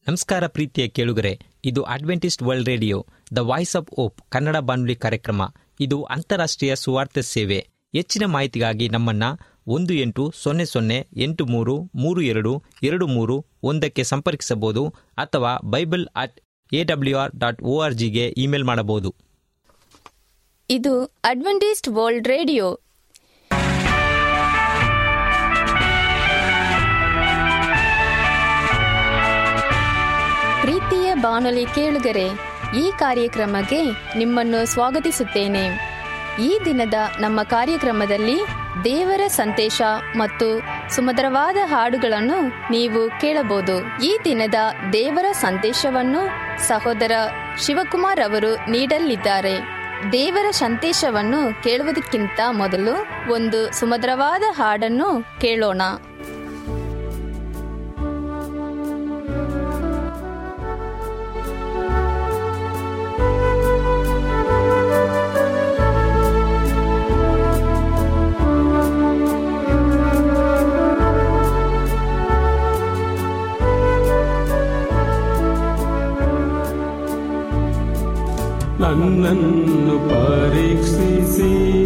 ನಮಸ್ಕಾರ ಪ್ರೀತಿಯ ಕೇಳುಗರೆ ಇದು Adventist World Radio the voice of hope Kannada ಬಾನುಲಿ ಕಾರ್ಯಕ್ರಮ ಇದು ಅಂತಾರಾಷ್ಟ್ರೀಯ ಸುವಾರ್ತೆ ಸೇವೆ ಹೆಚ್ಚಿನ ಮಾಹಿತಿಗಾಗಿ ನಮ್ಮನ್ನ ಒಂದು ಎಂಟು ಸೊನ್ನೆ ಸೊನ್ನೆ ಎಂಟು ಮೂರು ಮೂರು ಎರಡು ಎರಡು ಮೂರು ಒಂದಕ್ಕೆ ಸಂಪರ್ಕಿಸಬಹುದು ಅಥವಾ Bible at A W R dot O R ಜಿಗೆ ಇಮೇಲ್ ಮಾಡಬಹುದು ಇದು ಅಡ್ವೆಂಟಿಸ್ಟ್ ವರ್ಲ್ಡ್ ರೇಡಿಯೋ ಪ್ರೀತಿಯ ಬಾನುಲಿ ಕೇಳುಗರೆ ಈ ಕಾರ್ಯಕ್ರಮಕ್ಕೆ ನಿಮ್ಮನ್ನು ಸ್ವಾಗತಿಸುತ್ತೇನೆ ಈ ದಿನದ ನಮ್ಮ ಕಾರ್ಯಕ್ರಮದಲ್ಲಿ ದೇವರ ಸಂದೇಶ ಮತ್ತು ಸುಮಧುರವಾದ ಹಾಡುಗಳನ್ನು ನೀವು ಕೇಳಬಹುದು ಈ ದಿನದ ದೇವರ ಸಂದೇಶವನ್ನು ಸಹೋದರ ಶಿವಕುಮಾರ್ ಅವರು ನೀಡಲಿದ್ದಾರೆ ದೇವರ ಸಂದೇಶವನ್ನು ಕೇಳುವುದಕ್ಕಿಂತ ಮೊದಲು ಒಂದು ಸುಮಧುರವಾದ ಹಾಡನ್ನು ಕೇಳೋಣ ನನ್ನನ್ನು ಪರೀಕ್ಷಿಸಿ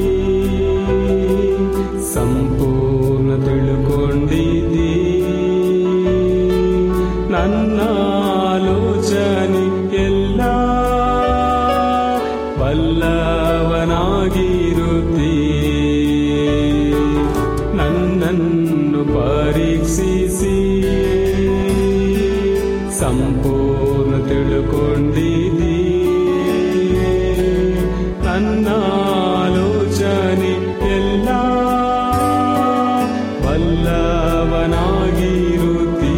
ಸಂಪೂರ್ಣ ತಿಳ್ಕೊಂಡಿದ್ದೀ ನನ್ನ ಆಲೋಚನೆ ಎಲ್ಲ ಬಲ್ಲವನಾಗಿರುತ್ತೀ ನನ್ನನ್ನು ಪರೀಕ್ಷಿಸಿ ಸಂಪೂರ್ಣ ತಿಳ್ಕೊಂಡಿದ್ದೀ ನನ್ನ ಆಲೋಚನೆ ಎಲ್ಲ ಬಲ್ಲವನಾಗಿರುತ್ತೀ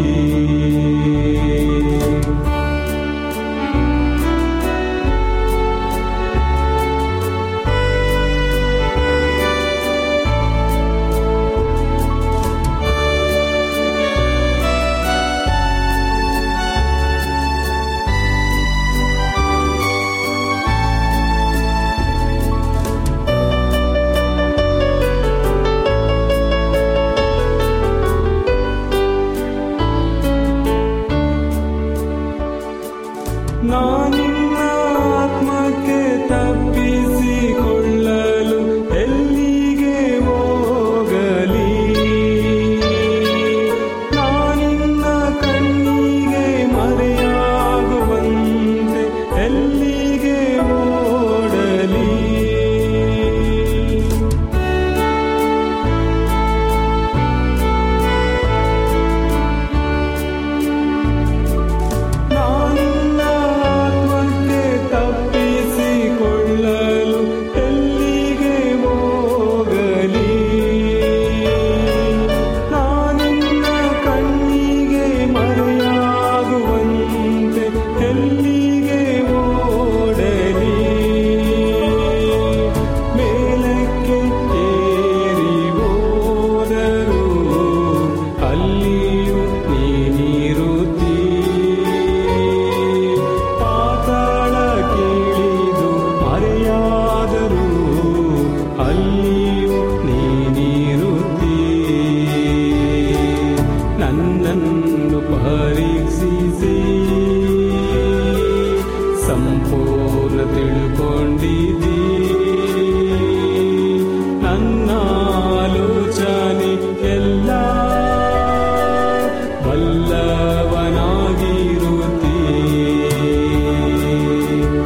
ನಾನಿನ್ನ ಆತ್ಮಕ್ಕೆ ತಪ್ಪಿಸಿಕೊಳ್ಳಲು ಎಲ್ಲಿಗೆ ಹೋಗಲಿ ನಾನಿನ್ನ ಕಣ್ಣಿಗೆ ಮರೆಯಾಗುವಂತೆ ಎಲ್ಲಿಗೆ ಓಡಲಿ ನಾನಿನ್ನ ಆತ್ಮಕ್ಕೆ ತಪ್ಪಿಸಿಕೊಳ್ಳಲು ಎಲ್ಲಿಗೆ ಹೋಗಲಿ ನಾನಿನ್ನ ಕಣ್ಣಿಗೆ ಮರೆಯಾಗುವಂತೆ ಎಲ್ಲಿಗೆ ಓಡಲಿ ಮೇಲಕ್ಕೆ ಏರಿ ಹೋದರು ಅಲ್ಲಿಯೂ ನೀನಿರುತ್ತೀ ಪಾತಾಳ ಕೇಳಿದು ಮರೆಯಾದರು ಅಲ್ಲಿಯೂ ನೀನಿರುತ್ತೀ ನನ್ನನ್ನು ಪರೀಕ್ಷಿಸಿ ಸಂಪೂರ್ಣ ತಿಳ್ಕೊಂಡಿದ್ದೀ ನನ್ನ ಆಲೋಚನೆ ಎಲ್ಲ ಬಲ್ಲವನಾಗಿರುತ್ತೀ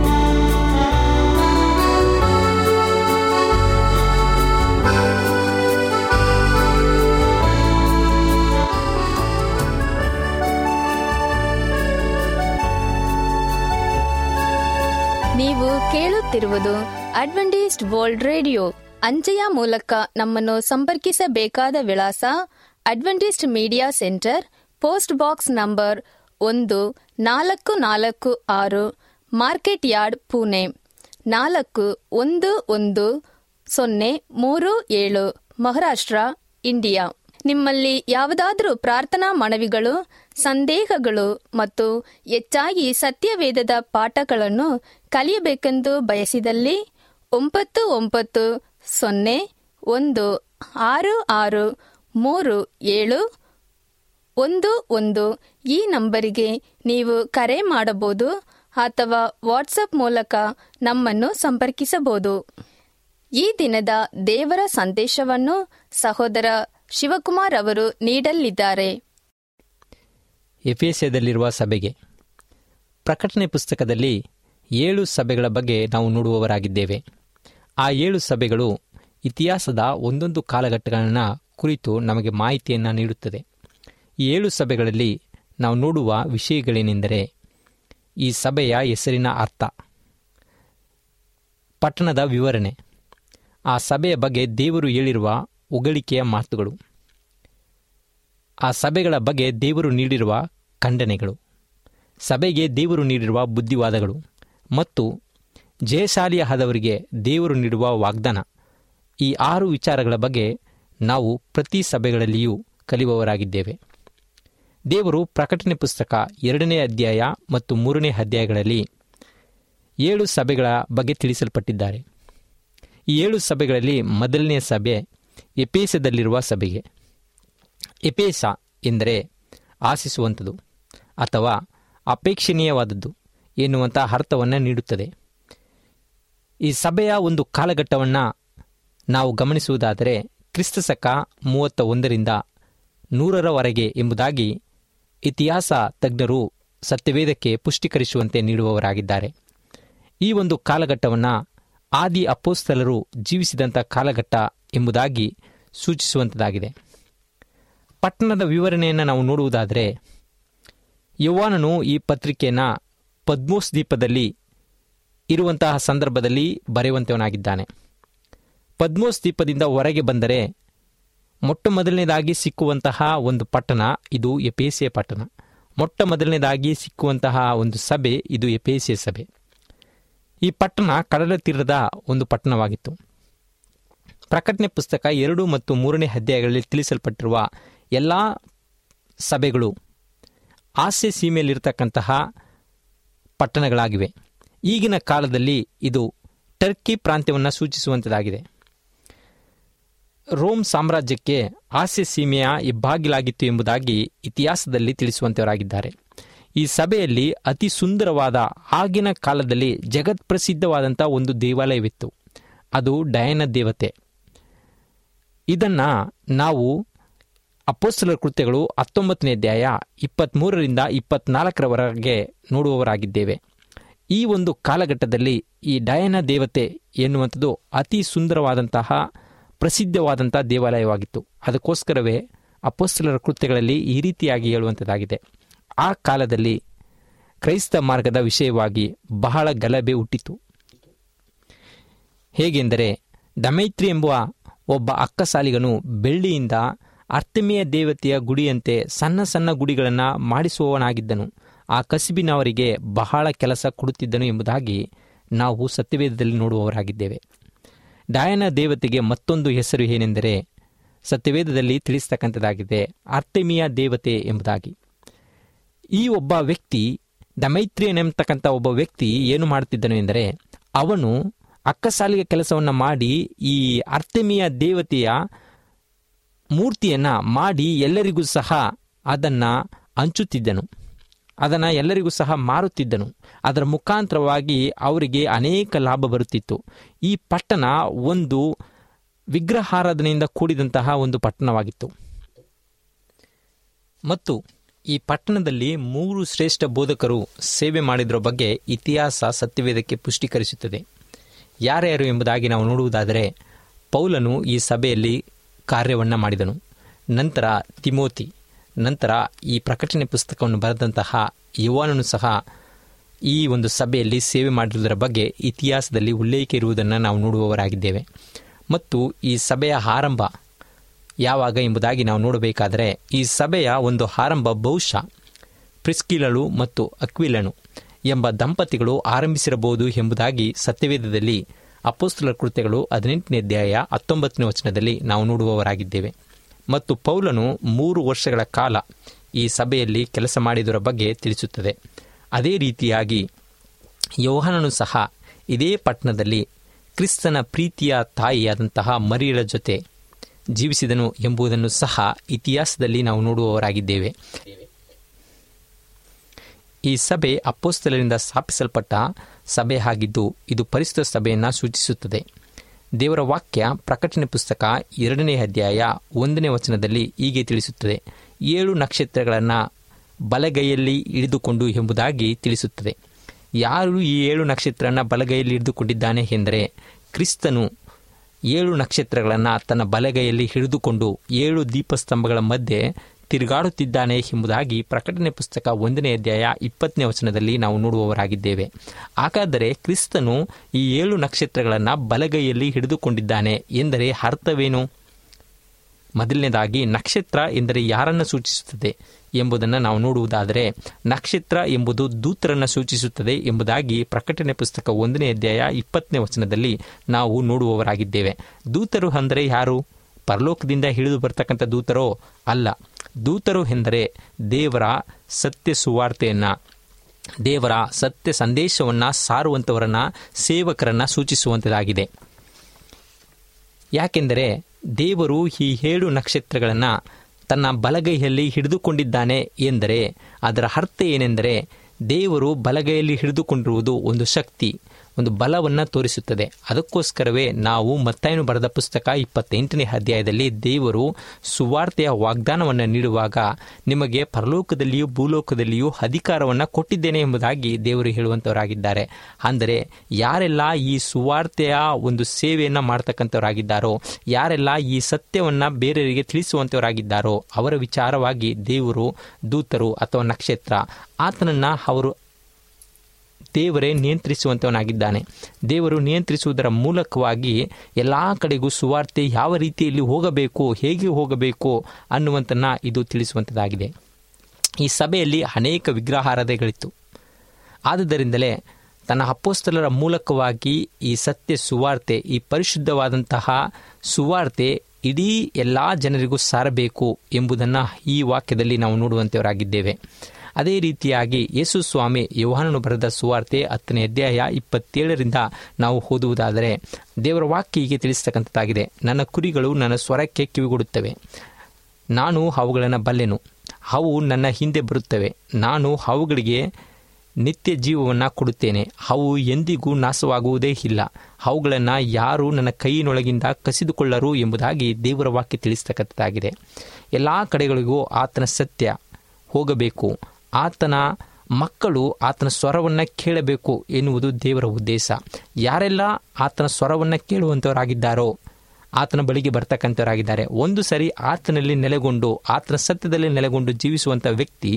ನೀವು ಕೇಳುತ್ತಿರುವುದು ಅಡ್ವೆಂಟಿಸ್ಟ್ ವರ್ಲ್ಡ್ ರೇಡಿಯೋ ಅಂಚೆಯ ಮೂಲಕ ನಮ್ಮನ್ನು ಸಂಪರ್ಕಿಸಬೇಕಾದ ವಿಳಾಸ Adventist media centre post box number ಒಂದು ನಾಲ್ಕು ನಾಲ್ಕು ಆರು ಮಾರ್ಕೆಟ್ ಯಾರ್ಡ್ ಪುಣೆ ನಾಲ್ಕು ಒಂದು ಒಂದು ಸೊನ್ನೆ ಮೂರು ಏಳು ಮಹಾರಾಷ್ಟ್ರ ಇಂಡಿಯಾ ನಿಮ್ಮಲ್ಲಿ ಯಾವುದಾದರೂ ಪ್ರಾರ್ಥನಾ ಮನವಿಗಳು ಸಂದೇಹಗಳು ಮತ್ತು ಹೆಚ್ಚಾಗಿ ಸತ್ಯವೇದದ ಪಾಠಗಳನ್ನು ಕಲಿಯಬೇಕೆಂದು ಬಯಸಿದಲ್ಲಿ ಒಂಬತ್ತು ಒಂಬತ್ತು ಸೊನ್ನೆ ಒಂದು ಆರು ಆರು ಮೂರು ಏಳು ಒಂದು ಒಂದು ಈ ನಂಬರಿಗೆ ನೀವು ಕರೆ ಮಾಡಬಹುದು ಅಥವಾ ವಾಟ್ಸಪ್ ಮೂಲಕ ನಮ್ಮನ್ನು ಸಂಪರ್ಕಿಸಬಹುದು ಈ ದಿನದ ದೇವರ ಸಂದೇಶವನ್ನು ಸಹೋದರ ಶಿವಕುಮಾರ್ ಅವರು ನೀಡಲಿದ್ದಾರೆ ಎಫೇಸ್ಯದಲ್ಲಿರುವ ಸಭೆಗೆ ಪ್ರಕಟಣೆ ಪುಸ್ತಕದಲ್ಲಿ ಏಳು ಸಭೆಗಳ ಬಗ್ಗೆ ನಾವು ನೋಡುವವರಾಗಿದ್ದೇವೆ ಆ ಏಳು ಸಭೆಗಳು ಇತಿಹಾಸದ ಒಂದೊಂದು ಕಾಲಘಟ್ಟಗಳನ್ನು ಕುರಿತು ನಮಗೆ ಮಾಹಿತಿಯನ್ನು ನೀಡುತ್ತದೆ ಈ ಏಳು ಸಭೆಗಳಲ್ಲಿ ನಾವು ನೋಡುವ ವಿಷಯಗಳೇನೆಂದರೆ ಈ ಸಭೆಯ ಹೆಸರಿನ ಅರ್ಥ ಪಟ್ಟಣದ ವಿವರಣೆ ಆ ಸಭೆಯ ಬಗ್ಗೆ ದೇವರು ಹೇಳಿರುವ ಹೊಗಳಿಕೆಯ ಮಾತುಗಳು ಆ ಸಭೆಗಳ ಬಗ್ಗೆ ದೇವರು ನೀಡಿರುವ ಖಂಡನೆಗಳು ಸಭೆಗೆ ದೇವರು ನೀಡಿರುವ ಬುದ್ಧಿವಾದಗಳು ಮತ್ತು ಜಯಶಾಲಿಯಾದವರಿಗೆ ದೇವರು ನೀಡುವ ವಾಗ್ದಾನ ಈ ಆರು ವಿಚಾರಗಳ ಬಗ್ಗೆ ನಾವು ಪ್ರತಿ ಸಭೆಗಳಲ್ಲಿಯೂ ಕಲಿಯುವವರಾಗಿದ್ದೇವೆ ದೇವರು ಪ್ರಕಟಣೆ ಪುಸ್ತಕ ಎರಡನೇ ಅಧ್ಯಾಯ ಮತ್ತು ಮೂರನೇ ಅಧ್ಯಾಯಗಳಲ್ಲಿ ಏಳು ಸಭೆಗಳ ಬಗ್ಗೆ ತಿಳಿಸಲ್ಪಟ್ಟಿದ್ದಾರೆ ಈ ಏಳು ಸಭೆಗಳಲ್ಲಿ ಮೊದಲನೆಯ ಸಭೆ ಎಪೇಸದಲ್ಲಿರುವ ಸಭೆಗೆ ಎಪೇಸ ಎಂದರೆ ಆಶಿಸುವಂಥದ್ದು ಅಥವಾ ಅಪೇಕ್ಷಣೀಯವಾದದ್ದು ಎನ್ನುವಂಥ ಅರ್ಥವನ್ನು ನೀಡುತ್ತದೆ ಈ ಸಭೆಯ ಒಂದು ಕಾಲಘಟ್ಟವನ್ನು ನಾವು ಗಮನಿಸುವುದಾದರೆ ಕ್ರಿಸ್ತಶಕ ಮೂವತ್ತ ಒಂದರಿಂದ ನೂರರವರೆಗೆ ಎಂಬುದಾಗಿ ಇತಿಹಾಸ ತಜ್ಞರು ಸತ್ಯವೇದಕ್ಕೆ ಪುಷ್ಟೀಕರಿಸುವಂತೆ ನೀಡುವವರಾಗಿದ್ದಾರೆ ಈ ಒಂದು ಕಾಲಘಟ್ಟವನ್ನು ಆದಿ ಅಪೋಸ್ತಲರು ಜೀವಿಸಿದಂಥ ಕಾಲಘಟ್ಟ ಎಂಬುದಾಗಿ ಸೂಚಿಸುವಂಥದ್ದಾಗಿದೆ ಪಟ್ಟಣದ ವಿವರಣೆಯನ್ನು ನಾವು ನೋಡುವುದಾದರೆ ಯೌವಾನನು ಈ ಪತ್ರಿಕೆಯನ್ನು ಪದ್ಮೋಸ್ ದ್ವೀಪದಲ್ಲಿ ಇರುವಂತಹ ಸಂದರ್ಭದಲ್ಲಿ ಬರೆಯುವಂತವನಾಗಿದ್ದಾನೆ ಪದ್ಮೋಸ್ ದ್ವೀಪದಿಂದ ಹೊರಗೆ ಬಂದರೆ ಮೊಟ್ಟ ಮೊದಲನೇದಾಗಿ ಸಿಕ್ಕುವಂತಹ ಒಂದು ಪಟ್ಟಣ ಇದು ಎಪೇಸಿಯ ಪಟ್ಟಣ ಮೊಟ್ಟ ಮೊದಲನೇದಾಗಿ ಸಿಕ್ಕುವಂತಹ ಒಂದು ಸಭೆ ಇದು ಎಪೇಸಿಯ ಸಭೆ ಈ ಪಟ್ಟಣ ಕಡಲ ತೀರದ ಒಂದು ಪಟ್ಟಣವಾಗಿತ್ತು ಪ್ರಕಟಣೆ ಪುಸ್ತಕ ಎರಡು ಮತ್ತು ಮೂರನೇ ಅಧ್ಯಾಯಗಳಲ್ಲಿ ತಿಳಿಸಲ್ಪಟ್ಟಿರುವ ಎಲ್ಲ ಸಭೆಗಳು ಆಸೆ ಸೀಮೆಯಲ್ಲಿರ್ತಕ್ಕಂತಹ ಪಟ್ಟಣಗಳಾಗಿವೆ ಈಗಿನ ಕಾಲದಲ್ಲಿ ಇದು ಟರ್ಕಿ ಪ್ರಾಂತ್ಯವನ್ನು ಸೂಚಿಸುವಂಥದ್ದಾಗಿದೆ ರೋಮ್ ಸಾಮ್ರಾಜ್ಯಕ್ಕೆ ಆಸ್ಯ ಸೀಮೆಯ ಇಬ್ಬಾಗಿಲಾಗಿತ್ತು ಎಂಬುದಾಗಿ ಇತಿಹಾಸದಲ್ಲಿ ತಿಳಿಸುವಂತವರಾಗಿದ್ದಾರೆ ಈ ಸಭೆಯಲ್ಲಿ ಅತಿ ಸುಂದರವಾದ ಆಗಿನ ಕಾಲದಲ್ಲಿ ಜಗತ್ಪ್ರಸಿದ್ಧವಾದಂಥ ಒಂದು ದೇವಾಲಯವಿತ್ತು ಅದು ಡಯನ ದೇವತೆ ಇದನ್ನು ನಾವು ಅಪೋಸ್ತಲರ ಕೃತ್ಯಗಳು ಹತ್ತೊಂಬತ್ತನೇ ಅಧ್ಯಾಯ ಇಪ್ಪತ್ತ್ಮೂರರಿಂದ ಇಪ್ಪತ್ನಾಲ್ಕರವರೆಗೆ ನೋಡುವವರಾಗಿದ್ದೇವೆ ಈ ಒಂದು ಕಾಲಘಟ್ಟದಲ್ಲಿ ಈ ಡಯನ ದೇವತೆ ಎನ್ನುವಂಥದ್ದು ಅತಿ ಸುಂದರವಾದಂತಹ ಪ್ರಸಿದ್ಧವಾದಂಥ ದೇವಾಲಯವಾಗಿತ್ತು ಅದಕ್ಕೋಸ್ಕರವೇ ಅಪೋಸ್ತಲರ ಕೃತ್ಯಗಳಲ್ಲಿ ಈ ರೀತಿಯಾಗಿ ಹೇಳುವಂಥದ್ದಾಗಿದೆ ಆ ಕಾಲದಲ್ಲಿ ಕ್ರೈಸ್ತ ಮಾರ್ಗದ ವಿಷಯವಾಗಿ ಬಹಳ ಗಲಭೆ ಹುಟ್ಟಿತು ಹೇಗೆಂದರೆ ಡಮೈತ್ರಿ ಎಂಬುವ ಒಬ್ಬ ಅಕ್ಕಸಾಲಿಗನು ಬೆಳ್ಳಿಯಿಂದ ಅರ್ಥಮೆಯ ದೇವತೆಯ ಗುಡಿಯಂತೆ ಸಣ್ಣ ಸಣ್ಣ ಗುಡಿಗಳನ್ನು ಮಾಡಿಸುವವನಾಗಿದ್ದನು ಆ ಕಸಿಬಿನವರಿಗೆ ಬಹಳ ಕೆಲಸ ಕೊಡುತ್ತಿದ್ದನು ಎಂಬುದಾಗಿ ನಾವು ಸತ್ಯವೇದದಲ್ಲಿ ನೋಡುವವರಾಗಿದ್ದೇವೆ ಡಯನ ದೇವತೆಗೆ ಮತ್ತೊಂದು ಹೆಸರು ಏನೆಂದರೆ ಸತ್ಯವೇದದಲ್ಲಿ ತಿಳಿಸ್ತಕ್ಕಂಥದ್ದಾಗಿದೆ ಅರ್ಥಮಿಯ ದೇವತೆ ಎಂಬುದಾಗಿ ಈ ಒಬ್ಬ ವ್ಯಕ್ತಿ ಡಮೈತ್ರಿಯನ್ ಎಂಬತಕ್ಕಂಥ ಒಬ್ಬ ವ್ಯಕ್ತಿ ಏನು ಮಾಡುತ್ತಿದ್ದನು ಎಂದರೆ ಅವನು ಅಕ್ಕಸಾಲಿಗೆ ಕೆಲಸವನ್ನು ಮಾಡಿ ಈ ಅರ್ಥಮಿಯ ದೇವತೆಯ ಮೂರ್ತಿಯನ್ನು ಮಾಡಿ ಎಲ್ಲರಿಗೂ ಸಹ ಅದನ್ನು ಹಂಚುತ್ತಿದ್ದನು ಅದನ್ನು ಎಲ್ಲರಿಗೂ ಸಹ ಮಾರುತ್ತಿದ್ದನು ಅದರ ಮುಖಾಂತರವಾಗಿ ಅವರಿಗೆ ಅನೇಕ ಲಾಭ ಬರುತ್ತಿತ್ತು ಈ ಪಟ್ಟಣ ಒಂದು ವಿಗ್ರಹಾರಾಧನೆಯಿಂದ ಕೂಡಿದಂತಹ ಒಂದು ಪಟ್ಟಣವಾಗಿತ್ತು ಮತ್ತು ಈ ಪಟ್ಟಣದಲ್ಲಿ ಮೂರು ಶ್ರೇಷ್ಠ ಬೋಧಕರು ಸೇವೆ ಮಾಡಿದರ ಬಗ್ಗೆ ಇತಿಹಾಸ ಸತ್ಯವೇದಕ್ಕೆ ಪುಷ್ಟೀಕರಿಸುತ್ತದೆ ಯಾರ್ಯಾರು ಎಂಬುದಾಗಿ ನಾವು ನೋಡುವುದಾದರೆ ಪೌಲನು ಈ ಸಭೆಯಲ್ಲಿ ಕಾರ್ಯವನ್ನು ಮಾಡಿದನು ನಂತರ ತಿಮೋತಿ ನಂತರ ಈ ಪ್ರಕಟಣೆ ಪುಸ್ತಕವನ್ನು ಬರೆದಂತಹ ಯುವನನು ಸಹ ಈ ಒಂದು ಸಭೆಯಲ್ಲಿ ಸೇವೆ ಮಾಡಿರುವುದರ ಬಗ್ಗೆ ಇತಿಹಾಸದಲ್ಲಿ ಉಲ್ಲೇಖ ಇರುವುದನ್ನು ನಾವು ನೋಡುವವರಾಗಿದ್ದೇವೆ ಮತ್ತು ಈ ಸಭೆಯ ಆರಂಭ ಯಾವಾಗ ಎಂಬುದಾಗಿ ನಾವು ನೋಡಬೇಕಾದರೆ ಈ ಸಭೆಯ ಒಂದು ಆರಂಭ ಬಹುಶಃ ಪ್ರಿಸ್ಕಿಲಳು ಮತ್ತು ಅಕ್ವಿಲನು ಎಂಬ ದಂಪತಿಗಳು ಆರಂಭಿಸಿರಬಹುದು ಎಂಬುದಾಗಿ ಸತ್ಯವೇದದಲ್ಲಿ ಅಪೋಸ್ತಲ ಕೃತ್ಯಗಳು ಹದಿನೆಂಟನೇ ಅಧ್ಯಾಯ ಹತ್ತೊಂಬತ್ತನೇ ವಚನದಲ್ಲಿ ನಾವು ನೋಡುವವರಾಗಿದ್ದೇವೆ ಮತ್ತು ಪೌಲನು ಮೂರು ವರ್ಷಗಳ ಕಾಲ ಈ ಸಭೆಯಲ್ಲಿ ಕೆಲಸ ಮಾಡಿದರ ಬಗ್ಗೆ ತಿಳಿಸುತ್ತದೆ ಅದೇ ರೀತಿಯಾಗಿ ಯೋಹಾನನು ಸಹ ಇದೇ ಪಟ್ಟಣದಲ್ಲಿ ಕ್ರಿಸ್ತನ ಪ್ರೀತಿಯ ತಾಯಿಯಾದಂತಹ ಮರಿಯಳ ಜೊತೆ ಜೀವಿಸಿದನು ಎಂಬುದನ್ನು ಸಹ ಇತಿಹಾಸದಲ್ಲಿ ನಾವು ನೋಡುವವರಾಗಿದ್ದೇವೆ ಈ ಸಭೆ ಅಪ್ಪೋಸ್ತಲರಿಂದ ಸ್ಥಾಪಿಸಲ್ಪಟ್ಟ ಸಭೆ ಆಗಿದ್ದು ಇದು ಪರಿಶುದ್ಧ ಸಭೆಯನ್ನು ಸೂಚಿಸುತ್ತದೆ ದೇವರ ವಾಕ್ಯ ಪ್ರಕಟಣೆ ಪುಸ್ತಕ ಎರಡನೇ ಅಧ್ಯಾಯ ಒಂದನೇ ವಚನದಲ್ಲಿ ಹೀಗೆ ತಿಳಿಸುತ್ತದೆ ಏಳು ನಕ್ಷತ್ರಗಳನ್ನು ಬಲಗೈಯಲ್ಲಿ ಹಿಡಿದುಕೊಂಡು ಎಂಬುದಾಗಿ ತಿಳಿಸುತ್ತದೆ ಯಾರು ಈ ಏಳು ನಕ್ಷತ್ರನ ಬಲಗೈಯಲ್ಲಿ ಹಿಡಿದುಕೊಂಡಿದ್ದಾನೆ ಎಂದರೆ ಕ್ರಿಸ್ತನು ಏಳು ನಕ್ಷತ್ರಗಳನ್ನು ತನ್ನ ಬಲಗೈಯಲ್ಲಿ ಹಿಡಿದುಕೊಂಡು ಏಳು ದೀಪಸ್ತಂಭಗಳ ಮಧ್ಯೆ ತಿರುಗಾಡುತ್ತಿದ್ದಾನೆ ಎಂಬುದಾಗಿ ಪ್ರಕಟಣೆ ಪುಸ್ತಕ ಒಂದನೇ ಅಧ್ಯಾಯ ಇಪ್ಪತ್ತನೇ ವಚನದಲ್ಲಿ ನಾವು ನೋಡುವವರಾಗಿದ್ದೇವೆ ಹಾಗಾದರೆ ಕ್ರಿಸ್ತನು ಈ ಏಳು ನಕ್ಷತ್ರಗಳನ್ನು ಬಲಗೈಯಲ್ಲಿ ಹಿಡಿದುಕೊಂಡಿದ್ದಾನೆ ಎಂದರೆ ಅರ್ಥವೇನು ಮೊದಲನೇದಾಗಿ ನಕ್ಷತ್ರ ಎಂದರೆ ಯಾರನ್ನು ಸೂಚಿಸುತ್ತದೆ ಎಂಬುದನ್ನು ನಾವು ನೋಡುವುದಾದರೆ ನಕ್ಷತ್ರ ಎಂಬುದು ದೂತರನ್ನು ಸೂಚಿಸುತ್ತದೆ ಎಂಬುದಾಗಿ ಪ್ರಕಟಣೆ ಪುಸ್ತಕ ಒಂದನೇ ಅಧ್ಯಾಯ ಇಪ್ಪತ್ತನೇ ವಚನದಲ್ಲಿ ನಾವು ನೋಡುವವರಾಗಿದ್ದೇವೆ ದೂತರು ಅಂದರೆ ಯಾರು ಪರಲೋಕದಿಂದ ಹಿಡಿದು ಬರ್ತಕ್ಕಂಥ ದೂತರೋ ಅಲ್ಲ ದೂತರು ಎಂದರೆ ದೇವರ ಸತ್ಯ ಸುವಾರ್ತೆಯನ್ನು ದೇವರ ಸತ್ಯ ಸಂದೇಶವನ್ನು ಸಾರುವಂಥವರನ್ನ ಸೇವಕರನ್ನು ಸೂಚಿಸುವಂಥದ್ದಾಗಿದೆ ಯಾಕೆಂದರೆ ದೇವರು ಈ ಏಳು ನಕ್ಷತ್ರಗಳನ್ನು ತನ್ನ ಬಲಗೈಯಲ್ಲಿ ಹಿಡಿದುಕೊಂಡಿದ್ದಾನೆ ಎಂದರೆ ಅದರ ಅರ್ಥ ಏನೆಂದರೆ ದೇವರು ಬಲಗೈಯಲ್ಲಿ ಹಿಡಿದುಕೊಂಡಿರುವುದು ಒಂದು ಶಕ್ತಿ ಒಂದು ಬಲವನ್ನು ತೋರಿಸುತ್ತದೆ ಅದಕ್ಕೋಸ್ಕರವೇ ನಾವು ಮತ್ತಾಯನು ಬರೆದ ಪುಸ್ತಕ ಇಪ್ಪತ್ತೆಂಟನೇ ಅಧ್ಯಾಯದಲ್ಲಿ ದೇವರು ಸುವಾರ್ತೆಯ ವಾಗ್ದಾನವನ್ನು ನೀಡುವಾಗ ನಿಮಗೆ ಪರಲೋಕದಲ್ಲಿಯೂ ಭೂಲೋಕದಲ್ಲಿಯೂ ಅಧಿಕಾರವನ್ನು ಕೊಟ್ಟಿದ್ದೇನೆ ಎಂಬುದಾಗಿ ದೇವರು ಹೇಳುವಂಥವರಾಗಿದ್ದಾರೆ ಅಂದರೆ ಯಾರೆಲ್ಲ ಈ ಸುವಾರ್ತೆಯ ಒಂದು ಸೇವೆಯನ್ನು ಮಾಡ್ತಕ್ಕಂಥವರಾಗಿದ್ದಾರೋ ಯಾರೆಲ್ಲ ಈ ಸತ್ಯವನ್ನು ಬೇರೆಯವರಿಗೆ ತಿಳಿಸುವಂಥವರಾಗಿದ್ದಾರೋ ಅವರ ವಿಚಾರವಾಗಿ ದೇವರು ದೂತರು ಅಥವಾ ನಕ್ಷತ್ರ ಆತನನ್ನು ಅವರು ದೇವರೇ ನಿಯಂತ್ರಿಸುವಂತವನಾಗಿದ್ದಾನೆ ದೇವರು ನಿಯಂತ್ರಿಸುವುದರ ಮೂಲಕವಾಗಿ ಎಲ್ಲ ಕಡೆಗೂ ಸುವಾರ್ತೆ ಯಾವ ರೀತಿಯಲ್ಲಿ ಹೋಗಬೇಕು ಹೇಗೆ ಹೋಗಬೇಕು ಅನ್ನುವಂತನ್ನ ಇದು ತಿಳಿಸುವಂಥದ್ದಾಗಿದೆ ಈ ಸಭೆಯಲ್ಲಿ ಅನೇಕ ವಿಗ್ರಹಾರಾಧನೆಗಳಿತ್ತು ಆದುದರಿಂದಲೇ ತನ್ನ ಅಪ್ಪೋಸ್ತಲರ ಮೂಲಕವಾಗಿ ಈ ಸತ್ಯ ಸುವಾರ್ತೆ ಈ ಪರಿಶುದ್ಧವಾದಂತಹ ಸುವಾರ್ತೆ ಇಡೀ ಎಲ್ಲ ಜನರಿಗೂ ಸಾರಬೇಕು ಎಂಬುದನ್ನು ಈ ವಾಕ್ಯದಲ್ಲಿ ನಾವು ನೋಡುವಂಥವರಾಗಿದ್ದೇವೆ ಅದೇ ರೀತಿಯಾಗಿ ಯೇಸು ಸ್ವಾಮಿ ಯೋಹಾನನು ಬರೆದ ಸುವಾರ್ತೆ ಹತ್ತನೇ ಅಧ್ಯಾಯ ಇಪ್ಪತ್ತೇಳರಿಂದ ನಾವು ಓದುವುದಾದರೆ ದೇವರ ವಾಕ್ಯ ಹೀಗೆ ತಿಳಿಸ್ತಕ್ಕಂಥದ್ದಾಗಿದೆ ನನ್ನ ಕುರಿಗಳು ನನ್ನ ಸ್ವರಕ್ಕೆ ಕಿವಿಗೊಡುತ್ತವೆ ನಾನು ಅವುಗಳನ್ನು ಬಲ್ಲೆನು ಅವು ನನ್ನ ಹಿಂದೆ ಬರುತ್ತವೆ ನಾನು ಅವುಗಳಿಗೆ ನಿತ್ಯ ಜೀವವನ್ನು ಕೊಡುತ್ತೇನೆ ಅವು ಎಂದಿಗೂ ನಾಶವಾಗುವುದೇ ಇಲ್ಲ ಅವುಗಳನ್ನು ಯಾರು ನನ್ನ ಕೈಯಿನೊಳಗಿಂದ ಕಸಿದುಕೊಳ್ಳರು ಎಂಬುದಾಗಿ ದೇವರ ವಾಕ್ಯ ತಿಳಿಸ್ತಕ್ಕಂಥದ್ದಾಗಿದೆ ಎಲ್ಲ ಕಡೆಗಳಿಗೂ ಆತನ ಸತ್ಯ ಹೋಗಬೇಕು ಆತನ ಮಕ್ಕಳು ಆತನ ಸ್ವರವನ್ನು ಕೇಳಬೇಕು ಎನ್ನುವುದು ದೇವರ ಉದ್ದೇಶ ಯಾರೆಲ್ಲ ಆತನ ಸ್ವರವನ್ನು ಕೇಳುವಂಥವರಾಗಿದ್ದಾರೋ ಆತನ ಬಳಿಗೆ ಬರ್ತಕ್ಕಂಥವರಾಗಿದ್ದಾರೆ ಒಂದು ಸರಿ ಆತನಲ್ಲಿ ನೆಲೆಗೊಂಡು ಆತನ ಸತ್ಯದಲ್ಲಿ ನೆಲೆಗೊಂಡು ಜೀವಿಸುವಂಥ ವ್ಯಕ್ತಿ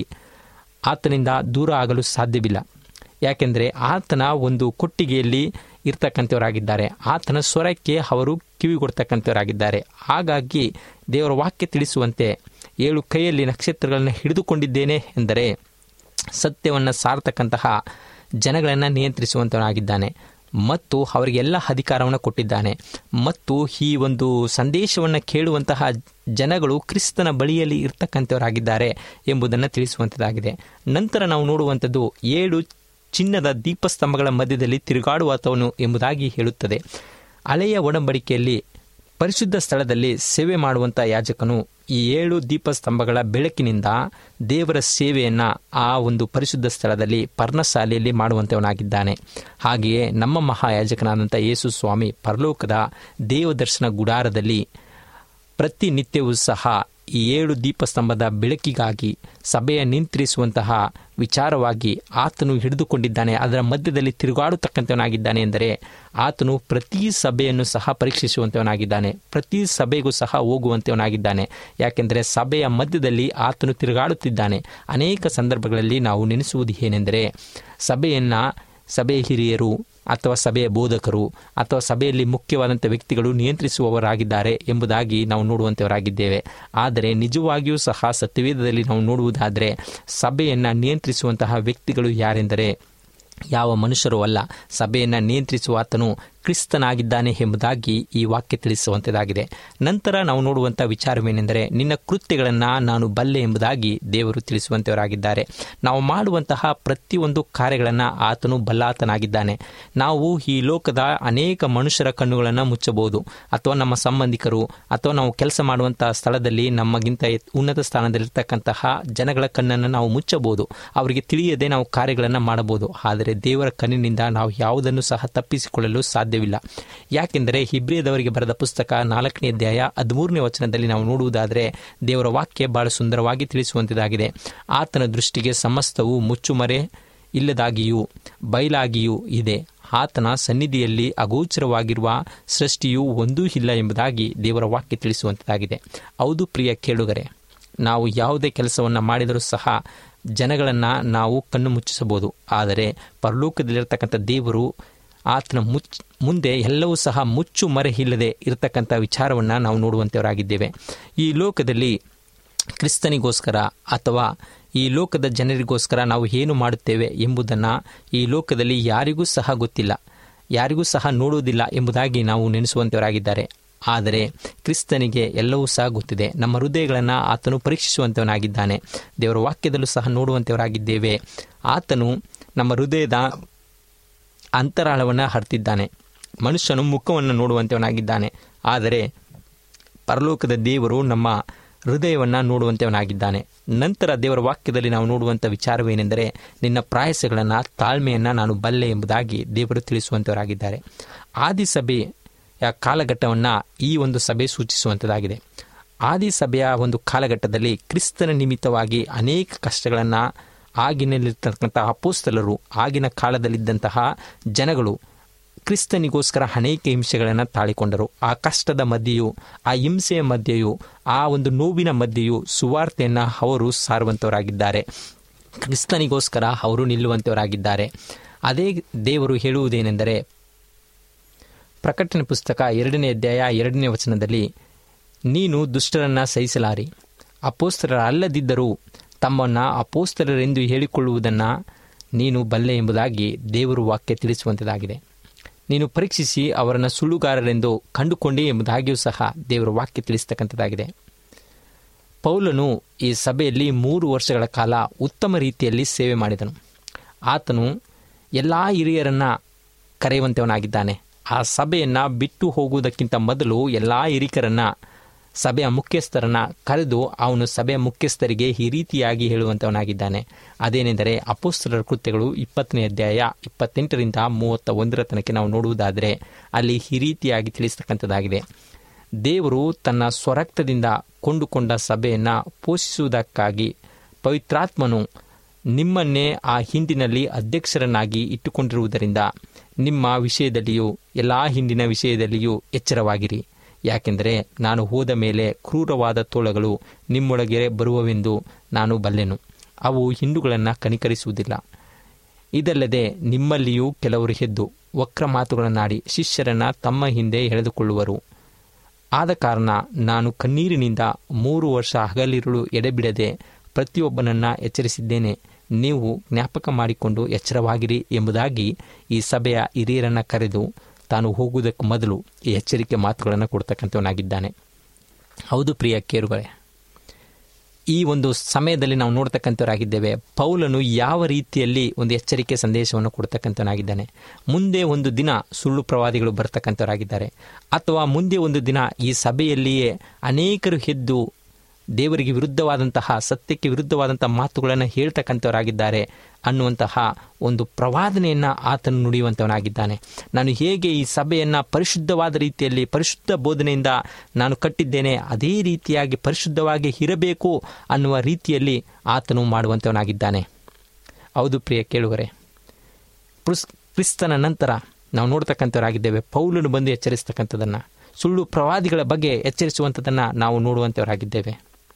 ಆತನಿಂದ ದೂರ ಆಗಲು ಸಾಧ್ಯವಿಲ್ಲ ಯಾಕೆಂದರೆ ಆತನ ಒಂದು ಕೊಟ್ಟಿಗೆಯಲ್ಲಿ ಇರ್ತಕ್ಕಂಥವರಾಗಿದ್ದಾರೆ ಆತನ ಸ್ವರಕ್ಕೆ ಅವರು ಕಿವಿ ಕೊಡ್ತಕ್ಕಂಥವರಾಗಿದ್ದಾರೆ ಹಾಗಾಗಿ ದೇವರ ವಾಕ್ಯ ತಿಳಿಸುವಂತೆ ಏಳು ಕೈಯಲ್ಲಿ ನಕ್ಷತ್ರಗಳನ್ನು ಹಿಡಿದುಕೊಂಡಿದ್ದೇನೆ ಎಂದರೆ ಸತ್ಯವನ್ನು ಸಾರತಕ್ಕಂತಹ ಜನಗಳನ್ನು ನಿಯಂತ್ರಿಸುವಂತವನಾಗಿದ್ದಾನೆ ಮತ್ತು ಅವರಿಗೆಲ್ಲ ಅಧಿಕಾರವನ್ನು ಕೊಟ್ಟಿದ್ದಾನೆ ಮತ್ತು ಈ ಒಂದು ಸಂದೇಶವನ್ನು ಕೇಳುವಂತಹ ಜನಗಳು ಕ್ರಿಸ್ತನ ಬಳಿಯಲ್ಲಿ ಇರ್ತಕ್ಕಂಥವರಾಗಿದ್ದಾರೆ ಎಂಬುದನ್ನು ತಿಳಿಸುವಂಥದ್ದಾಗಿದೆ ನಂತರ ನಾವು ನೋಡುವಂಥದ್ದು ಏಳು ಚಿನ್ನದ ದೀಪಸ್ತಂಭಗಳ ಮಧ್ಯದಲ್ಲಿ ತಿರುಗಾಡುವಾತವನು ಎಂಬುದಾಗಿ ಹೇಳುತ್ತದೆ ಹಳೆಯ ಒಡಂಬಡಿಕೆಯಲ್ಲಿ ಪರಿಶುದ್ಧ ಸ್ಥಳದಲ್ಲಿ ಸೇವೆ ಮಾಡುವಂಥ ಯಾಜಕನು ಈ ಏಳು ದೀಪಸ್ತಂಭಗಳ ಬೆಳಕಿನಿಂದ ದೇವರ ಸೇವೆಯನ್ನು ಆ ಒಂದು ಪರಿಶುದ್ಧ ಸ್ಥಳದಲ್ಲಿ ಪರ್ಣಶಾಲೆಯಲ್ಲಿ ಮಾಡುವಂಥವನಾಗಿದ್ದಾನೆ ಹಾಗೆಯೇ ನಮ್ಮ ಮಹಾಯಾಜಕನಾದಂಥ ಯೇಸು ಸ್ವಾಮಿ ಪರಲೋಕದ ದೇವದರ್ಶನ ಗುಡಾರದಲ್ಲಿ ಪ್ರತಿನಿತ್ಯವೂ ಸಹ ಈ ಏಳು ದೀಪಸ್ತಂಭದ ಬೆಳಕಿಗಾಗಿ ಸಭೆಯ ನಿಯಂತ್ರಿಸುವಂತಹ ವಿಚಾರವಾಗಿ ಆತನು ಹಿಡಿದುಕೊಂಡಿದ್ದಾನೆ ಅದರ ಮಧ್ಯದಲ್ಲಿ ತಿರುಗಾಡತಕ್ಕಂಥವನಾಗಿದ್ದಾನೆ ಎಂದರೆ ಆತನು ಪ್ರತಿ ಸಭೆಯನ್ನು ಸಹ ಪರೀಕ್ಷಿಸುವಂಥವನಾಗಿದ್ದಾನೆ ಪ್ರತಿ ಸಭೆಗೂ ಸಹ ಹೋಗುವಂಥವನಾಗಿದ್ದಾನೆ ಯಾಕೆಂದರೆ ಸಭೆಯ ಮಧ್ಯದಲ್ಲಿ ಆತನು ತಿರುಗಾಡುತ್ತಿದ್ದಾನೆ ಅನೇಕ ಸಂದರ್ಭಗಳಲ್ಲಿ ನಾವು ನೆನೆಸುವುದು ಏನೆಂದರೆ ಸಭೆಯನ್ನು ಸಭೆಯ ಹಿರಿಯರು ಅಥವಾ ಸಭೆಯ ಬೋಧಕರು ಅಥವಾ ಸಭೆಯಲ್ಲಿ ಮುಖ್ಯವಾದಂಥ ವ್ಯಕ್ತಿಗಳು ನಿಯಂತ್ರಿಸುವವರಾಗಿದ್ದಾರೆ ಎಂಬುದಾಗಿ ನಾವು ನೋಡುವಂಥವರಾಗಿದ್ದೇವೆ ಆದರೆ ನಿಜವಾಗಿಯೂ ಸಹ ಸತ್ಯವೇದದಲ್ಲಿ ನಾವು ನೋಡುವುದಾದರೆ ಸಭೆಯನ್ನು ನಿಯಂತ್ರಿಸುವಂತಹ ವ್ಯಕ್ತಿಗಳು ಯಾರೆಂದರೆ ಯಾವ ಮನುಷ್ಯರೂ ಅಲ್ಲ ಸಭೆಯನ್ನು ನಿಯಂತ್ರಿಸುವ ಆತನು ಕ್ರಿಸ್ತನಾಗಿದ್ದಾನೆ ಎಂಬುದಾಗಿ ಈ ವಾಕ್ಯ ತಿಳಿಸುವಂಥದ್ದಾಗಿದೆ ನಂತರ ನಾವು ನೋಡುವಂಥ ವಿಚಾರವೇನೆಂದರೆ ನಿನ್ನ ಕೃತ್ಯಗಳನ್ನು ನಾನು ಬಲ್ಲೆ ಎಂಬುದಾಗಿ ದೇವರು ತಿಳಿಸುವಂಥವರಾಗಿದ್ದಾರೆ ನಾವು ಮಾಡುವಂತಹ ಪ್ರತಿಯೊಂದು ಕಾರ್ಯಗಳನ್ನು ಆತನು ಬಲ್ಲಾತನಾಗಿದ್ದಾನೆ ನಾವು ಈ ಲೋಕದ ಅನೇಕ ಮನುಷ್ಯರ ಕಣ್ಣುಗಳನ್ನು ಮುಚ್ಚಬಹುದು ಅಥವಾ ನಮ್ಮ ಸಂಬಂಧಿಕರು ಅಥವಾ ನಾವು ಕೆಲಸ ಮಾಡುವಂತಹ ಸ್ಥಳದಲ್ಲಿ ನಮಗಿಂತ ಎತ್- ಉನ್ನತ ಸ್ಥಾನದಲ್ಲಿರ್ತಕ್ಕಂತಹ ಜನಗಳ ಕಣ್ಣನ್ನು ನಾವು ಮುಚ್ಚಬಹುದು ಅವರಿಗೆ ತಿಳಿಯದೆ ನಾವು ಕಾರ್ಯಗಳನ್ನು ಮಾಡಬಹುದು ಆದರೆ ದೇವರ ಕಣ್ಣಿನಿಂದ ನಾವು ಯಾವುದನ್ನು ಸಹ ತಪ್ಪಿಸಿಕೊಳ್ಳಲು ಸಾಧ್ಯವಿಲ್ಲ ಯಾಕೆಂದರೆ ಹಿಬ್ರಿಯದವರಿಗೆ ಬರೆದ ಪುಸ್ತಕ ನಾಲ್ಕನೇ ಅಧ್ಯಾಯ ಹದಿಮೂರನೇ ವಚನದಲ್ಲಿ ನಾವು ನೋಡುವುದಾದರೆ ದೇವರ ವಾಕ್ಯ ಬಹಳ ಸುಂದರವಾಗಿ ತಿಳಿಸುವಂಥದ್ದಾಗಿದೆ ಆತನ ದೃಷ್ಟಿಗೆ ಸಮಸ್ತವು ಮುಚ್ಚುಮರೆ ಇಲ್ಲದಾಗಿಯೂ ಬಯಲಾಗಿಯೂ ಇದೆ ಆತನ ಸನ್ನಿಧಿಯಲ್ಲಿ ಅಗೋಚರವಾಗಿರುವ ಸೃಷ್ಟಿಯು ಒಂದೂ ಇಲ್ಲ ಎಂಬುದಾಗಿ ದೇವರ ವಾಕ್ಯ ತಿಳಿಸುವಂಥದ್ದಾಗಿದೆ ಹೌದು ಪ್ರಿಯ ಕೇಳುಗರೆ ನಾವು ಯಾವುದೇ ಕೆಲಸವನ್ನು ಮಾಡಿದರೂ ಸಹ ಜನಗಳನ್ನು ನಾವು ಕಣ್ಣು ಮುಚ್ಚಿಸಬಹುದು ಆದರೆ ಪರಲೋಕದಲ್ಲಿರ್ತಕ್ಕಂಥ ದೇವರು ಆತನ ಮುಚ್ ಮುಂದೆ ಎಲ್ಲವೂ ಸಹ ಮುಚ್ಚು ಮರೆ ಇಲ್ಲದೆ ಇರತಕ್ಕಂಥ ವಿಚಾರವನ್ನು ನಾವು ನೋಡುವಂಥವರಾಗಿದ್ದೇವೆ ಈ ಲೋಕದಲ್ಲಿ ಕ್ರಿಸ್ತನಿಗೋಸ್ಕರ ಅಥವಾ ಈ ಲೋಕದ ಜನರಿಗೋಸ್ಕರ ನಾವು ಏನು ಮಾಡುತ್ತೇವೆ ಎಂಬುದನ್ನು ಈ ಲೋಕದಲ್ಲಿ ಯಾರಿಗೂ ಸಹ ಗೊತ್ತಿಲ್ಲ ಯಾರಿಗೂ ಸಹ ನೋಡುವುದಿಲ್ಲ ಎಂಬುದಾಗಿ ನಾವು ನೆನೆಸುವಂಥವರಾಗಿದ್ದಾರೆ ಆದರೆ ಕ್ರಿಸ್ತನಿಗೆ ಎಲ್ಲವೂ ಸಹ ಗೊತ್ತಿದೆ ನಮ್ಮ ಹೃದಯಗಳನ್ನು ಆತನು ಪರೀಕ್ಷಿಸುವಂಥವನಾಗಿದ್ದಾನೆ ದೇವರ ವಾಕ್ಯದಲ್ಲೂ ಸಹ ನೋಡುವಂಥವರಾಗಿದ್ದೇವೆ ಆತನು ನಮ್ಮ ಹೃದಯದ ಅಂತರಾಳವನ್ನು ಹರ್ತಿದ್ದಾನೆ ಮನುಷ್ಯನು ಮುಖವನ್ನು ನೋಡುವಂಥವನಾಗಿದ್ದಾನೆ ಆದರೆ ಪರಲೋಕದ ದೇವರು ನಮ್ಮ ಹೃದಯವನ್ನು ನೋಡುವಂಥವನಾಗಿದ್ದಾನೆ ನಂತರ ದೇವರ ವಾಕ್ಯದಲ್ಲಿ ನಾವು ನೋಡುವಂಥ ವಿಚಾರವೇನೆಂದರೆ ನಿನ್ನ ಪ್ರಾಯಸಗಳನ್ನು ತಾಳ್ಮೆಯನ್ನು ನಾನು ಬಲ್ಲೆ ಎಂಬುದಾಗಿ ದೇವರು ತಿಳಿಸುವಂಥವರಾಗಿದ್ದಾರೆ ಆದಿ ಸಭೆಯ ಕಾಲಘಟ್ಟವನ್ನು ಈ ಒಂದು ಸಭೆ ಸೂಚಿಸುವಂಥದ್ದಾಗಿದೆ ಆದಿ ಸಭೆಯ ಒಂದು ಕಾಲಘಟ್ಟದಲ್ಲಿ ಕ್ರಿಸ್ತನ ನಿಮಿತ್ತವಾಗಿ ಅನೇಕ ಕಷ್ಟಗಳನ್ನು ಆಗಿನಲ್ಲಿರ್ತಕ್ಕಂಥ ಅಪೋಸ್ತಲರು ಆಗಿನ ಕಾಲದಲ್ಲಿದ್ದಂತಹ ಜನಗಳು ಕ್ರಿಸ್ತನಿಗೋಸ್ಕರ ಅನೇಕ ಹಿಂಸೆಗಳನ್ನು ತಾಳಿಕೊಂಡರು ಆ ಕಷ್ಟದ ಮಧ್ಯೆಯೂ ಆ ಹಿಂಸೆಯ ಮಧ್ಯೆಯೂ ಆ ಒಂದು ನೋವಿನ ಮಧ್ಯೆಯೂ ಸುವಾರ್ತೆಯನ್ನು ಅವರು ಸಾರುವಂಥವರಾಗಿದ್ದಾರೆ ಕ್ರಿಸ್ತನಿಗೋಸ್ಕರ ಅವರು ನಿಲ್ಲುವಂಥವರಾಗಿದ್ದಾರೆ ಅದೇ ದೇವರು ಹೇಳುವುದೇನೆಂದರೆ ಪ್ರಕಟಣೆ ಪುಸ್ತಕ ಎರಡನೇ ಅಧ್ಯಾಯ ಎರಡನೇ ವಚನದಲ್ಲಿ ನೀನು ದುಷ್ಟರನ್ನು ಸಹಿಸಲಾರಿ ಅಪೋಸ್ತರಲ್ಲದಿದ್ದರೂ ತಮ್ಮನ್ನು ಅಪೋಸ್ತರರೆಂದು ಹೇಳಿಕೊಳ್ಳುವುದನ್ನು ನೀನು ಬಲ್ಲೆ ಎಂಬುದಾಗಿ ದೇವರು ವಾಕ್ಯ ತಿಳಿಸುವಂಥದ್ದಾಗಿದೆ ನೀನು ಪರೀಕ್ಷಿಸಿ ಅವರನ್ನು ಸುಳ್ಳುಗಾರರೆಂದು ಕಂಡುಕೊಂಡೇ ಎಂಬುದಾಗಿಯೂ ಸಹ ದೇವರ ವಾಕ್ಯ ತಿಳಿಸ್ತಕ್ಕಂಥದ್ದಾಗಿದೆ ಪೌಲನು ಈ ಸಭೆಯಲ್ಲಿ ಮೂರು ವರ್ಷಗಳ ಕಾಲ ಉತ್ತಮ ರೀತಿಯಲ್ಲಿ ಸೇವೆ ಮಾಡಿದನು ಆತನು ಎಲ್ಲ ಹಿರಿಯರನ್ನು ಕರೆಯುವಂಥವನಾಗಿದ್ದಾನೆ ಆ ಸಭೆಯನ್ನು ಬಿಟ್ಟು ಹೋಗುವುದಕ್ಕಿಂತ ಮೊದಲು ಎಲ್ಲ ಹಿರಿಕರನ್ನು ಸಭೆಯ ಮುಖ್ಯಸ್ಥರನ್ನು ಕರೆದು ಅವನು ಸಭೆಯ ಮುಖ್ಯಸ್ಥರಿಗೆ ಈ ರೀತಿಯಾಗಿ ಹೇಳುವಂಥವನಾಗಿದ್ದಾನೆ ಅದೇನೆಂದರೆ ಅಪೋಸ್ತಲರ ಕೃತ್ಯಗಳು ಇಪ್ಪತ್ತನೇ ಅಧ್ಯಾಯ ಇಪ್ಪತ್ತೆಂಟರಿಂದ ಮೂವತ್ತ ಒಂದರ ತನಕ ನಾವು ನೋಡುವುದಾದರೆ ಅಲ್ಲಿ ಈ ರೀತಿಯಾಗಿ ತಿಳಿಸ್ತಕ್ಕಂಥದ್ದಾಗಿದೆ ದೇವರು ತನ್ನ ಸ್ವರಕ್ತದಿಂದ ಕೊಂಡುಕೊಂಡ ಸಭೆಯನ್ನು ಪೋಷಿಸುವುದಕ್ಕಾಗಿ ಪವಿತ್ರಾತ್ಮನು ನಿಮ್ಮನ್ನೇ ಆ ಹಿಂದಿನಲ್ಲಿ ಅಧ್ಯಕ್ಷರನ್ನಾಗಿ ಇಟ್ಟುಕೊಂಡಿರುವುದರಿಂದ ನಿಮ್ಮ ವಿಷಯದಲ್ಲಿಯೂ ಎಲ್ಲ ಹಿಂದಿನ ವಿಷಯದಲ್ಲಿಯೂ ಎಚ್ಚರವಾಗಿರಿ ಯಾಕೆಂದರೆ ನಾನು ಹೋದ ಮೇಲೆ ಕ್ರೂರವಾದ ತೋಳಗಳು ನಿಮ್ಮೊಳಗೆ ಬರುವವೆಂದು ನಾನು ಬಲ್ಲೆನು ಅವು ಹಿಂಡುಗಳನ್ನು ಕನಿಕರಿಸುವುದಿಲ್ಲ ಇದಲ್ಲದೆ ನಿಮ್ಮಲ್ಲಿಯೂ ಕೆಲವರು ಎದ್ದು ವಕ್ರ ಮಾತುಗಳನ್ನಾಡಿ ಶಿಷ್ಯರನ್ನು ತಮ್ಮ ಹಿಂದೆ ಎಳೆದುಕೊಳ್ಳುವರು ಆದ ಕಾರಣ ನಾನು ಕಣ್ಣೀರಿನಿಂದ ಮೂರು ವರ್ಷ ಹಗಲಿರುಳು ಎಡೆಬಿಡದೆ ಪ್ರತಿಯೊಬ್ಬನನ್ನು ಎಚ್ಚರಿಸಿದ್ದೇನೆ ನೀವು ಜ್ಞಾಪಕ ಮಾಡಿಕೊಂಡು ಎಚ್ಚರವಾಗಿರಿ ಎಂಬುದಾಗಿ ಈ ಸಭೆಯ ಹಿರಿಯರನ್ನು ಕರೆದು ತಾನು ಹೋಗುವುದಕ್ಕೆ ಮೊದಲು ಈ ಎಚ್ಚರಿಕೆ ಮಾತುಗಳನ್ನು ಕೊಡ್ತಕ್ಕಂಥವನಾಗಿದ್ದಾನೆ ಹೌದು ಪ್ರಿಯ ಕೇರುಗಳೇ ಈ ಒಂದು ಸಮಯದಲ್ಲಿ ನಾವು ನೋಡ್ತಕ್ಕಂಥವರಾಗಿದ್ದೇವೆ ಪೌಲನು ಯಾವ ರೀತಿಯಲ್ಲಿ ಒಂದು ಎಚ್ಚರಿಕೆ ಸಂದೇಶವನ್ನು ಕೊಡ್ತಕ್ಕಂಥವನಾಗಿದ್ದಾನೆ ಮುಂದೆ ಒಂದು ದಿನ ಸುಳ್ಳು ಪ್ರವಾದಿಗಳು ಬರ್ತಕ್ಕಂಥವರಾಗಿದ್ದಾರೆ ಅಥವಾ ಮುಂದೆ ಒಂದು ದಿನ ಈ ಸಭೆಯಲ್ಲಿಯೇ ಅನೇಕರು ಎದ್ದು ದೇವರಿಗೆ ವಿರುದ್ಧವಾದಂತಹ ಸತ್ಯಕ್ಕೆ ವಿರುದ್ಧವಾದಂತಹ ಮಾತುಗಳನ್ನು ಹೇಳ್ತಕ್ಕಂಥವರಾಗಿದ್ದಾರೆ ಅನ್ನುವಂತಹ ಒಂದು ಪ್ರವಾದನೆಯನ್ನು ಆತನು ನುಡಿಯುವಂಥವನಾಗಿದ್ದಾನೆ ನಾನು ಹೇಗೆ ಈ ಸಭೆಯನ್ನು ಪರಿಶುದ್ಧವಾದ ರೀತಿಯಲ್ಲಿ ಪರಿಶುದ್ಧ ಬೋಧನೆಯಿಂದ ನಾನು ಕಟ್ಟಿದ್ದೇನೆ ಅದೇ ರೀತಿಯಾಗಿ ಪರಿಶುದ್ಧವಾಗಿ ಇರಬೇಕು ಅನ್ನುವ ರೀತಿಯಲ್ಲಿ ಆತನು ಮಾಡುವಂಥವನಾಗಿದ್ದಾನೆ ಹೌದು ಪ್ರಿಯ ಕೇಳುವರೆ ಪುಸ್ ಕ್ರಿಸ್ತನ ನಂತರ ನಾವು ನೋಡ್ತಕ್ಕಂಥವರಾಗಿದ್ದೇವೆ ಪೌಲನು ಬಂದು ಎಚ್ಚರಿಸ್ತಕ್ಕಂಥದ್ದನ್ನು ಸುಳ್ಳು ಪ್ರವಾದಿಗಳ ಬಗ್ಗೆ ಎಚ್ಚರಿಸುವಂಥದ್ದನ್ನು ನಾವು ನೋಡುವಂಥವರಾಗಿದ್ದೇವೆ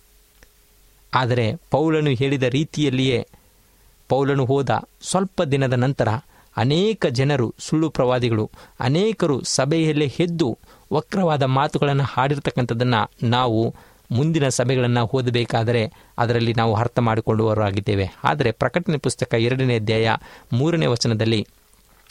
ಆದರೆ ಪೌಲನು ಹೇಳಿದ ರೀತಿಯಲ್ಲಿಯೇ ಪೌಲನು ಹೋದ ಸ್ವಲ್ಪ ದಿನದ ನಂತರ ಅನೇಕ ಜನರು ಸುಳ್ಳು ಪ್ರವಾದಿಗಳು ಅನೇಕರು ಸಭೆಯಲ್ಲೇ ಎದ್ದು ವಕ್ರವಾದ ಮಾತುಗಳನ್ನು ಹಾಡಿರ್ತಕ್ಕಂಥದ್ದನ್ನು ನಾವು ಮುಂದಿನ ಸಭೆಗಳನ್ನು ಓದಬೇಕಾದರೆ ಅದರಲ್ಲಿ ನಾವು ಅರ್ಥ ಮಾಡಿಕೊಳ್ಳುವವರಾಗಿದ್ದೇವೆ ಆದರೆ ಪ್ರಕಟಣೆ ಪುಸ್ತಕ ಎರಡನೇ ಅಧ್ಯಾಯ ಮೂರನೇ ವಚನದಲ್ಲಿ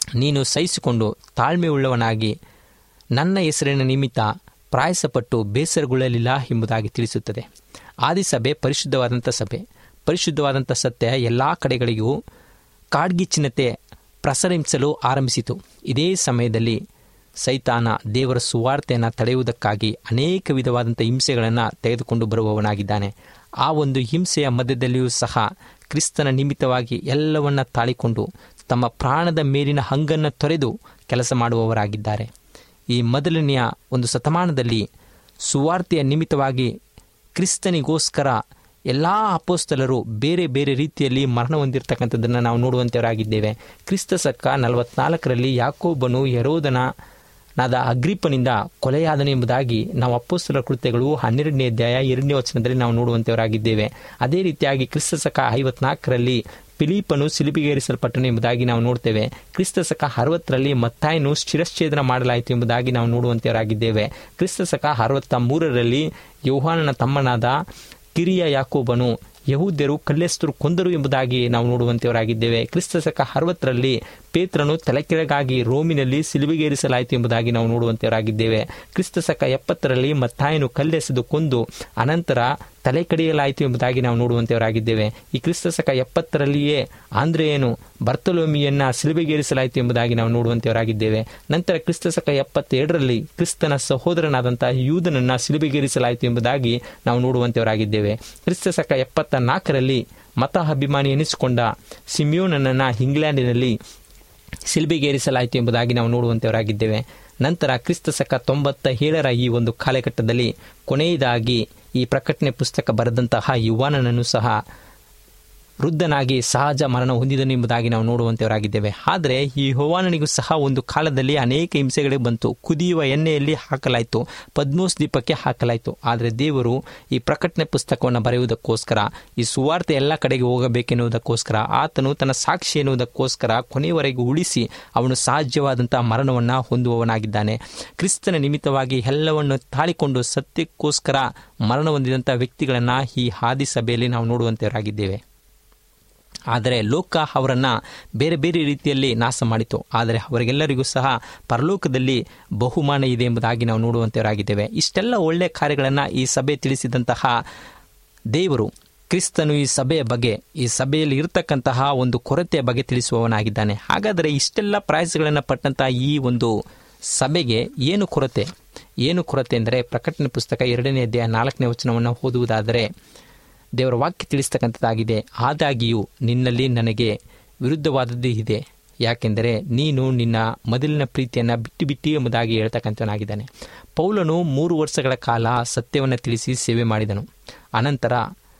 ನೀನು ಸಹಿಸಿಕೊಂಡು ತಾಳ್ಮೆಯುಳ್ಳವನಾಗಿ ನನ್ನ ಹೆಸರಿನ ನಿಮಿತ್ತ ಪ್ರಾಯಸಪಟ್ಟು ಬೇಸರಗೊಳ್ಳಲಿಲ್ಲ ಎಂಬುದಾಗಿ ತಿಳಿಸುತ್ತದೆ ಆದಿಸಭೆ ಪರಿಶುದ್ಧವಾದಂಥ ಸಭೆ ಪರಿಶುದ್ಧವಾದಂಥ ಸತ್ಯ ಎಲ್ಲ ಕಡೆಗಳಿಗೂ ಕಾಡ್ಗಿಚ್ಚಿನತೆ ಪ್ರಸರಿಸಲು ಆರಂಭಿಸಿತು ಇದೇ ಸಮಯದಲ್ಲಿ ಸೈತಾನ ದೇವರ ಸುವಾರ್ತೆಯನ್ನು ತಡೆಯುವುದಕ್ಕಾಗಿ ಅನೇಕ ವಿಧವಾದಂಥ ಹಿಂಸೆಗಳನ್ನು ತೆಗೆದುಕೊಂಡು ಬರುವವನಾಗಿದ್ದಾನೆ ಆ ಒಂದು ಹಿಂಸೆಯ ಮಧ್ಯದಲ್ಲಿಯೂ ಸಹ ಕ್ರಿಸ್ತನ ನಿಮಿತ್ತವಾಗಿ ಎಲ್ಲವನ್ನ ತಾಳಿಕೊಂಡು ತಮ್ಮ ಪ್ರಾಣದ ಮೇಲಿನ ಹಂಗನ್ನು ತೊರೆದು ಕೆಲಸ ಮಾಡುವವರಾಗಿದ್ದಾರೆ ಈ ಮೊದಲನೆಯ ಒಂದು ಶತಮಾನದಲ್ಲಿ ಸುವಾರ್ತೆಯ ನಿಮಿತ್ತವಾಗಿ ಕ್ರಿಸ್ತನಿಗೋಸ್ಕರ ಎಲ್ಲ ಅಪೋಸ್ತಲರು ಬೇರೆ ಬೇರೆ ರೀತಿಯಲ್ಲಿ ಮರಣ ಹೊಂದಿರತಕ್ಕಂಥದ್ದನ್ನು ನಾವು ನೋಡುವಂಥವರಾಗಿದ್ದೇವೆ ಕ್ರಿಸ್ತ ಶಕ ನಲವತ್ನಾಲ್ಕರಲ್ಲಿ ಯಾಕೋಬನು ಯರೋದನ ನಾದ ಅಗ್ರಿಪ್ಪನಿಂದ ಕೊಲೆಯಾದನು ಎಂಬುದಾಗಿ ನಾವು ಅಪ್ಪೋಸ್ತಲ ಕೃತ್ಯಗಳು ಹನ್ನೆರಡನೇ ಅಧ್ಯಾಯ ಎರಡನೇ ವಚನದಲ್ಲಿ ನಾವು ನೋಡುವಂಥವರಾಗಿದ್ದೇವೆ ಅದೇ ರೀತಿಯಾಗಿ ಕ್ರಿಸ್ತ ಶಕ ಐವತ್ನಾಲ್ಕರಲ್ಲಿ ಫಿಲಿಪನು ಸಿಲಿಪಿಗೇರಿಸಲ್ಪಟ್ಟನು ಎಂಬುದಾಗಿ ನಾವು ನೋಡ್ತೇವೆ ಕ್ರಿಸ್ತ ಶಕ ಅರವತ್ತರಲ್ಲಿ ಮತ್ತಾಯನು ಶಿರಶ್ಛೇದನ ಮಾಡಲಾಯಿತು ಎಂಬುದಾಗಿ ನಾವು ನೋಡುವಂತೆಯವರಾಗಿದ್ದೇವೆ ಕ್ರಿಸ್ತ ಶಕ ಅರವತ್ತ ಮೂರರಲ್ಲಿ ಯೌಹಾನನ ತಮ್ಮನಾದ ಕಿರಿಯ ಯಾಕೋಬನು ಯಹೂದ್ಯರು ಕಲ್ಲೆಸ್ತರು ಕೊಂದರು ಎಂಬುದಾಗಿ ನಾವು ನೋಡುವಂತೆಯವರಾಗಿದ್ದೇವೆ ಕ್ರಿಸ್ತ ಶಕ ಅರವತ್ತರಲ್ಲಿ ಪೇತ್ರನು ತಲೆಕೆಳಗಾಗಿ ರೋಮಿನಲ್ಲಿ ಸಿಲುಬೆಗೇರಿಸಲಾಯಿತು ಎಂಬುದಾಗಿ ನಾವು ನೋಡುವಂತೆಯವರಾಗಿದ್ದೇವೆ ಕ್ರಿಸ್ತ ಶಕ ಎಪ್ಪತ್ತರಲ್ಲಿ ಮತ್ತಾಯನು ಕಲ್ಲೆಸೆದು ಕೊಂದು ಅನಂತರ ತಲೆ ಕಡಿಯಲಾಯಿತು ಎಂಬುದಾಗಿ ನಾವು ನೋಡುವಂತೆಯವರಾಗಿದ್ದೇವೆ ಈ ಕ್ರಿಸ್ತ ಶಕ ಎಪ್ಪತ್ತರಲ್ಲಿಯೇ ಆಂದ್ರೆಯನು ಬರ್ತಲೋಮಿಯನ್ನ ಸಿಲುಬೆಗೇರಿಸಲಾಯಿತು ಎಂಬುದಾಗಿ ನಾವು ನೋಡುವಂತೆಯವರಾಗಿದ್ದೇವೆ ನಂತರ ಕ್ರಿಸ್ತ ಶಕ ಎಪ್ಪತ್ತೆರಡರಲ್ಲಿ ಕ್ರಿಸ್ತನ ಸಹೋದರನಾದಂತಹ ಯೂದನನ್ನ ಸಿಲುಬೆಗೇರಿಸಲಾಯಿತು ಎಂಬುದಾಗಿ ನಾವು ನೋಡುವಂತೆಯವರಾಗಿದ್ದೇವೆ ಕ್ರಿಸ್ತ ಶಕ ಎಪ್ಪತ್ತ ನಾಲ್ಕರಲ್ಲಿ ಮತ ಅಭಿಮಾನಿ ಎನಿಸಿಕೊಂಡ ಸಿಮಿಯೋನನ್ನ ಇಂಗ್ಲೆಂಡಿನಲ್ಲಿ ಸಿಲ್ಬೆಗೇರಿಸಲಾಯಿತು ಎಂಬುದಾಗಿ ನಾವು ನೋಡುವಂತೆಯವರಾಗಿದ್ದೇವೆ ನಂತರ ಕ್ರಿಸ್ತ ಶಕ ತೊಂಬತ್ತ ಏಳರ ಈ ಒಂದು ಕಾಲಘಟ್ಟದಲ್ಲಿ ಕೊನೆಯದಾಗಿ ಈ ಪ್ರಕಟಣೆ ಪುಸ್ತಕ ಬರೆದಂತಹ ಯುವಾನನನ್ನು ಸಹ ವೃದ್ಧನಾಗಿ ಸಹಜ ಮರಣ ಹೊಂದಿದನು ಎಂಬುದಾಗಿ ನಾವು ನೋಡುವಂತೆಯವರಾಗಿದ್ದೇವೆ ಆದರೆ ಈ ಹೋವಾನನಿಗೂ ಸಹ ಒಂದು ಕಾಲದಲ್ಲಿ ಅನೇಕ ಹಿಂಸೆಗಳೇ ಬಂತು ಕುದಿಯುವ ಎಣ್ಣೆಯಲ್ಲಿ ಹಾಕಲಾಯಿತು ಪದ್ಮೋಸ್ ದೀಪಕ್ಕೆ ಹಾಕಲಾಯಿತು ಆದರೆ ದೇವರು ಈ ಪ್ರಕಟಣೆ ಪುಸ್ತಕವನ್ನು ಬರೆಯುವುದಕ್ಕೋಸ್ಕರ ಈ ಸುವಾರ್ತೆ ಎಲ್ಲ ಕಡೆಗೆ ಹೋಗಬೇಕೆನ್ನುವುದಕ್ಕೋಸ್ಕರ ಆತನು ತನ್ನ ಸಾಕ್ಷಿ ಎನ್ನುವುದಕ್ಕೋಸ್ಕರ ಕೊನೆಯವರೆಗೂ ಉಳಿಸಿ ಅವನು ಸಹಜವಾದಂತಹ ಮರಣವನ್ನು ಹೊಂದುವವನಾಗಿದ್ದಾನೆ ಕ್ರಿಸ್ತನ ನಿಮಿತ್ತವಾಗಿ ಎಲ್ಲವನ್ನು ತಾಳಿಕೊಂಡು ಸತ್ಯಕ್ಕೋಸ್ಕರ ಮರಣ ಹೊಂದಿದಂಥ ವ್ಯಕ್ತಿಗಳನ್ನು ಈ ಹಾದಿ ಸಭೆಯಲ್ಲಿ ನಾವು ನೋಡುವಂತೆಯವರಾಗಿದ್ದೇವೆ ಆದರೆ ಲೋಕ ಅವರನ್ನು ಬೇರೆ ಬೇರೆ ರೀತಿಯಲ್ಲಿ ನಾಶ ಮಾಡಿತು ಆದರೆ ಅವರಿಗೆಲ್ಲರಿಗೂ ಸಹ ಪರಲೋಕದಲ್ಲಿ ಬಹುಮಾನ ಇದೆ ಎಂಬುದಾಗಿ ನಾವು ನೋಡುವಂತೆಯವರಾಗಿದ್ದೇವೆ ಇಷ್ಟೆಲ್ಲ ಒಳ್ಳೆಯ ಕಾರ್ಯಗಳನ್ನು ಈ ಸಭೆ ತಿಳಿಸಿದಂತಹ ದೇವರು ಕ್ರಿಸ್ತನು ಈ ಸಭೆಯ ಬಗ್ಗೆ ಈ ಸಭೆಯಲ್ಲಿ ಇರತಕ್ಕಂತಹ ಒಂದು ಕೊರತೆಯ ಬಗ್ಗೆ ತಿಳಿಸುವವನಾಗಿದ್ದಾನೆ ಹಾಗಾದರೆ ಇಷ್ಟೆಲ್ಲ ಪ್ರಯಾಸಗಳನ್ನು ಪಟ್ಟಂತಹ ಈ ಒಂದು ಸಭೆಗೆ ಏನು ಕೊರತೆ ಏನು ಕೊರತೆ ಎಂದರೆ ಪ್ರಕಟಣೆ ಪುಸ್ತಕ ಎರಡನೇ ಅಧ್ಯಾಯ ನಾಲ್ಕನೇ ವಚನವನ್ನು ಓದುವುದಾದರೆ ದೇವರ ವಾಕ್ಯ ತಿಳಿಸ್ತಕ್ಕಂಥದ್ದಾಗಿದೆ ಆದಾಗಿಯೂ ನಿನ್ನಲ್ಲಿ ನನಗೆ ವಿರುದ್ಧವಾದದ್ದು ಇದೆ ಯಾಕೆಂದರೆ ನೀನು ನಿನ್ನ ಮೊದಲಿನ ಪ್ರೀತಿಯನ್ನು ಬಿಟ್ಟು ಬಿಟ್ಟು ಎಂಬುದಾಗಿ ಹೇಳ್ತಕ್ಕಂಥವನಾಗಿದ್ದಾನೆ ಪೌಲನು ಮೂರು ವರ್ಷಗಳ ಕಾಲ ಸತ್ಯವನ್ನು ತಿಳಿಸಿ ಸೇವೆ ಮಾಡಿದನು ಅನಂತರ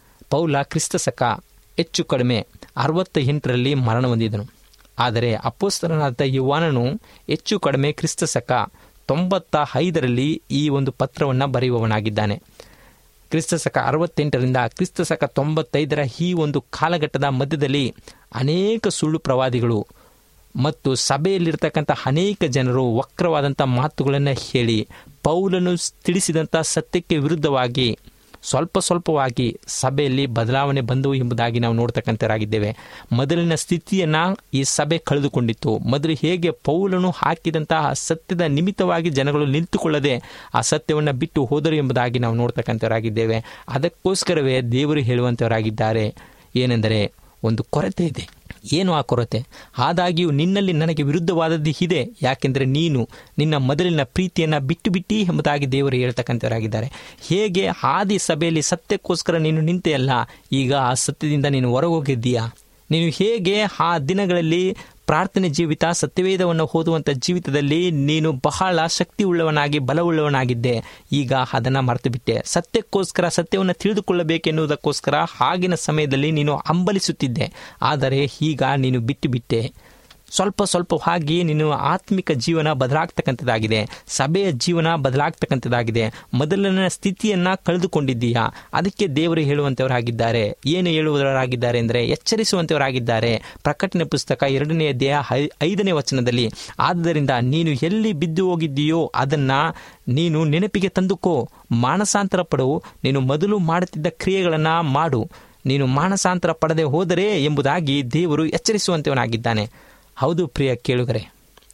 ಪೌಲ ಕ್ರಿಸ್ತಸಕ ಹೆಚ್ಚು ಕಡಿಮೆ ಅರವತ್ತ ಎಂಟರಲ್ಲಿ ಮರಣ ಹೊಂದಿದನು ಆದರೆ ಅಪ್ಪೋಸ್ತರನಾದ ಯುವಾನನು ಹೆಚ್ಚು ಕಡಿಮೆ ಕ್ರಿಸ್ತಸಕ ತೊಂಬತ್ತ ಐದರಲ್ಲಿ ಈ ಒಂದು ಪತ್ರವನ್ನು ಬರೆಯುವವನಾಗಿದ್ದಾನೆ ಕ್ರಿಸ್ತಶಕ ಅರವತ್ತೆಂಟರಿಂದ ಕ್ರಿಸ್ತಶಕ ತೊಂಬತ್ತೈದರ ಈ ಒಂದು ಕಾಲಘಟ್ಟದ ಮಧ್ಯದಲ್ಲಿ ಅನೇಕ ಸುಳ್ಳು ಪ್ರವಾದಿಗಳು ಮತ್ತು ಸಭೆಯಲ್ಲಿರ್ತಕ್ಕಂಥ ಅನೇಕ ಜನರು ವಕ್ರವಾದಂಥ ಮಾತುಗಳನ್ನು ಹೇಳಿ ಪೌಲನು ತಿಳಿಸಿದಂಥ ಸತ್ಯಕ್ಕೆ ವಿರುದ್ಧವಾಗಿ ಸ್ವಲ್ಪ ಸ್ವಲ್ಪವಾಗಿ ಸಭೆಯಲ್ಲಿ ಬದಲಾವಣೆ ಬಂದವು ಎಂಬುದಾಗಿ ನಾವು ನೋಡ್ತಕ್ಕಂಥರಾಗಿದ್ದೇವೆ ಮೊದಲಿನ ಸ್ಥಿತಿಯನ್ನು ಈ ಸಭೆ ಕಳೆದುಕೊಂಡಿತ್ತು ಮೊದಲು ಹೇಗೆ ಪೌಲನು ಹಾಕಿದಂತಹ ಸತ್ಯದ ನಿಮಿತ್ತವಾಗಿ ಜನಗಳು ನಿಂತುಕೊಳ್ಳದೆ ಆ ಸತ್ಯವನ್ನು ಬಿಟ್ಟು ಹೋದರು ಎಂಬುದಾಗಿ ನಾವು ನೋಡ್ತಕ್ಕಂಥವರಾಗಿದ್ದೇವೆ ಅದಕ್ಕೋಸ್ಕರವೇ ದೇವರು ಹೇಳುವಂಥವರಾಗಿದ್ದಾರೆ ಏನೆಂದರೆ ಒಂದು ಕೊರತೆ ಇದೆ ಏನು ಆ ಕೊರತೆ ಆದಾಗ್ಯೂ ನಿನ್ನಲ್ಲಿ ನನಗೆ ವಿರುದ್ಧವಾದದ್ದು ಇದೆ ಯಾಕೆಂದರೆ ನೀನು ನಿನ್ನ ಮೊದಲಿನ ಪ್ರೀತಿಯನ್ನು ಬಿಟ್ಟು ಬಿಟ್ಟಿ ಎಂಬುದಾಗಿ ದೇವರು ಹೇಳ್ತಕ್ಕಂಥವರಾಗಿದ್ದಾರೆ ಹೇಗೆ ಆದಿ ಸಭೆಯಲ್ಲಿ ಸತ್ಯಕ್ಕೋಸ್ಕರ ನೀನು ನಿಂತೆಯಲ್ಲ ಈಗ ಆ ಸತ್ಯದಿಂದ ನೀನು ಹೊರಗೋಗಿದ್ದೀಯಾ ನೀನು ಹೇಗೆ ಆ ದಿನಗಳಲ್ಲಿ ಪ್ರಾರ್ಥನೆ ಜೀವಿತ ಸತ್ಯವೇದವನ್ನು ಓದುವಂಥ ಜೀವಿತದಲ್ಲಿ ನೀನು ಬಹಳ ಶಕ್ತಿ ಉಳ್ಳವನಾಗಿ ಬಲವುಳ್ಳವನಾಗಿದ್ದೆ ಈಗ ಅದನ್ನು ಮರೆತು ಬಿಟ್ಟೆ ಸತ್ಯಕ್ಕೋಸ್ಕರ ಸತ್ಯವನ್ನು ತಿಳಿದುಕೊಳ್ಳಬೇಕೆನ್ನುವುದಕ್ಕೋಸ್ಕರ ಆಗಿನ ಸಮಯದಲ್ಲಿ ನೀನು ಹಂಬಲಿಸುತ್ತಿದ್ದೆ ಆದರೆ ಈಗ ನೀನು ಬಿಟ್ಟು ಬಿಟ್ಟೆ ಸ್ವಲ್ಪ ಸ್ವಲ್ಪವಾಗಿ ನೀನು ಆತ್ಮಿಕ ಜೀವನ ಬದಲಾಗ್ತಕ್ಕಂಥದ್ದಾಗಿದೆ ಸಭೆಯ ಜೀವನ ಬದಲಾಗ್ತಕ್ಕಂಥದ್ದಾಗಿದೆ ಮೊದಲನ ಸ್ಥಿತಿಯನ್ನು ಕಳೆದುಕೊಂಡಿದ್ದೀಯಾ ಅದಕ್ಕೆ ದೇವರು ಹೇಳುವಂಥವರಾಗಿದ್ದಾರೆ ಏನು ಹೇಳುವವರಾಗಿದ್ದಾರೆ ಅಂದರೆ ಎಚ್ಚರಿಸುವಂಥವರಾಗಿದ್ದಾರೆ ಪ್ರಕಟಣೆ ಪುಸ್ತಕ ಎರಡನೇ ಅಧ್ಯಾಯ ಐ- ಐದನೇ ವಚನದಲ್ಲಿ ಆದ್ದರಿಂದ ನೀನು ಎಲ್ಲಿ ಬಿದ್ದು ಹೋಗಿದ್ದೀಯೋ ಅದನ್ನು ನೀನು ನೆನಪಿಗೆ ತಂದುಕೋ ಮಾನಸಾಂತರ ಪಡು ನೀನು ಮೊದಲು ಮಾಡುತ್ತಿದ್ದ ಕ್ರಿಯೆಗಳನ್ನು ಮಾಡು ನೀನು ಮಾನಸಾಂತರ ಪಡದೆ ಹೋದರೆ ಎಂಬುದಾಗಿ ದೇವರು ಎಚ್ಚರಿಸುವಂಥವನಾಗಿದ್ದಾನೆ ಹೌದು ಪ್ರಿಯ ಕೇಳುಗರೆ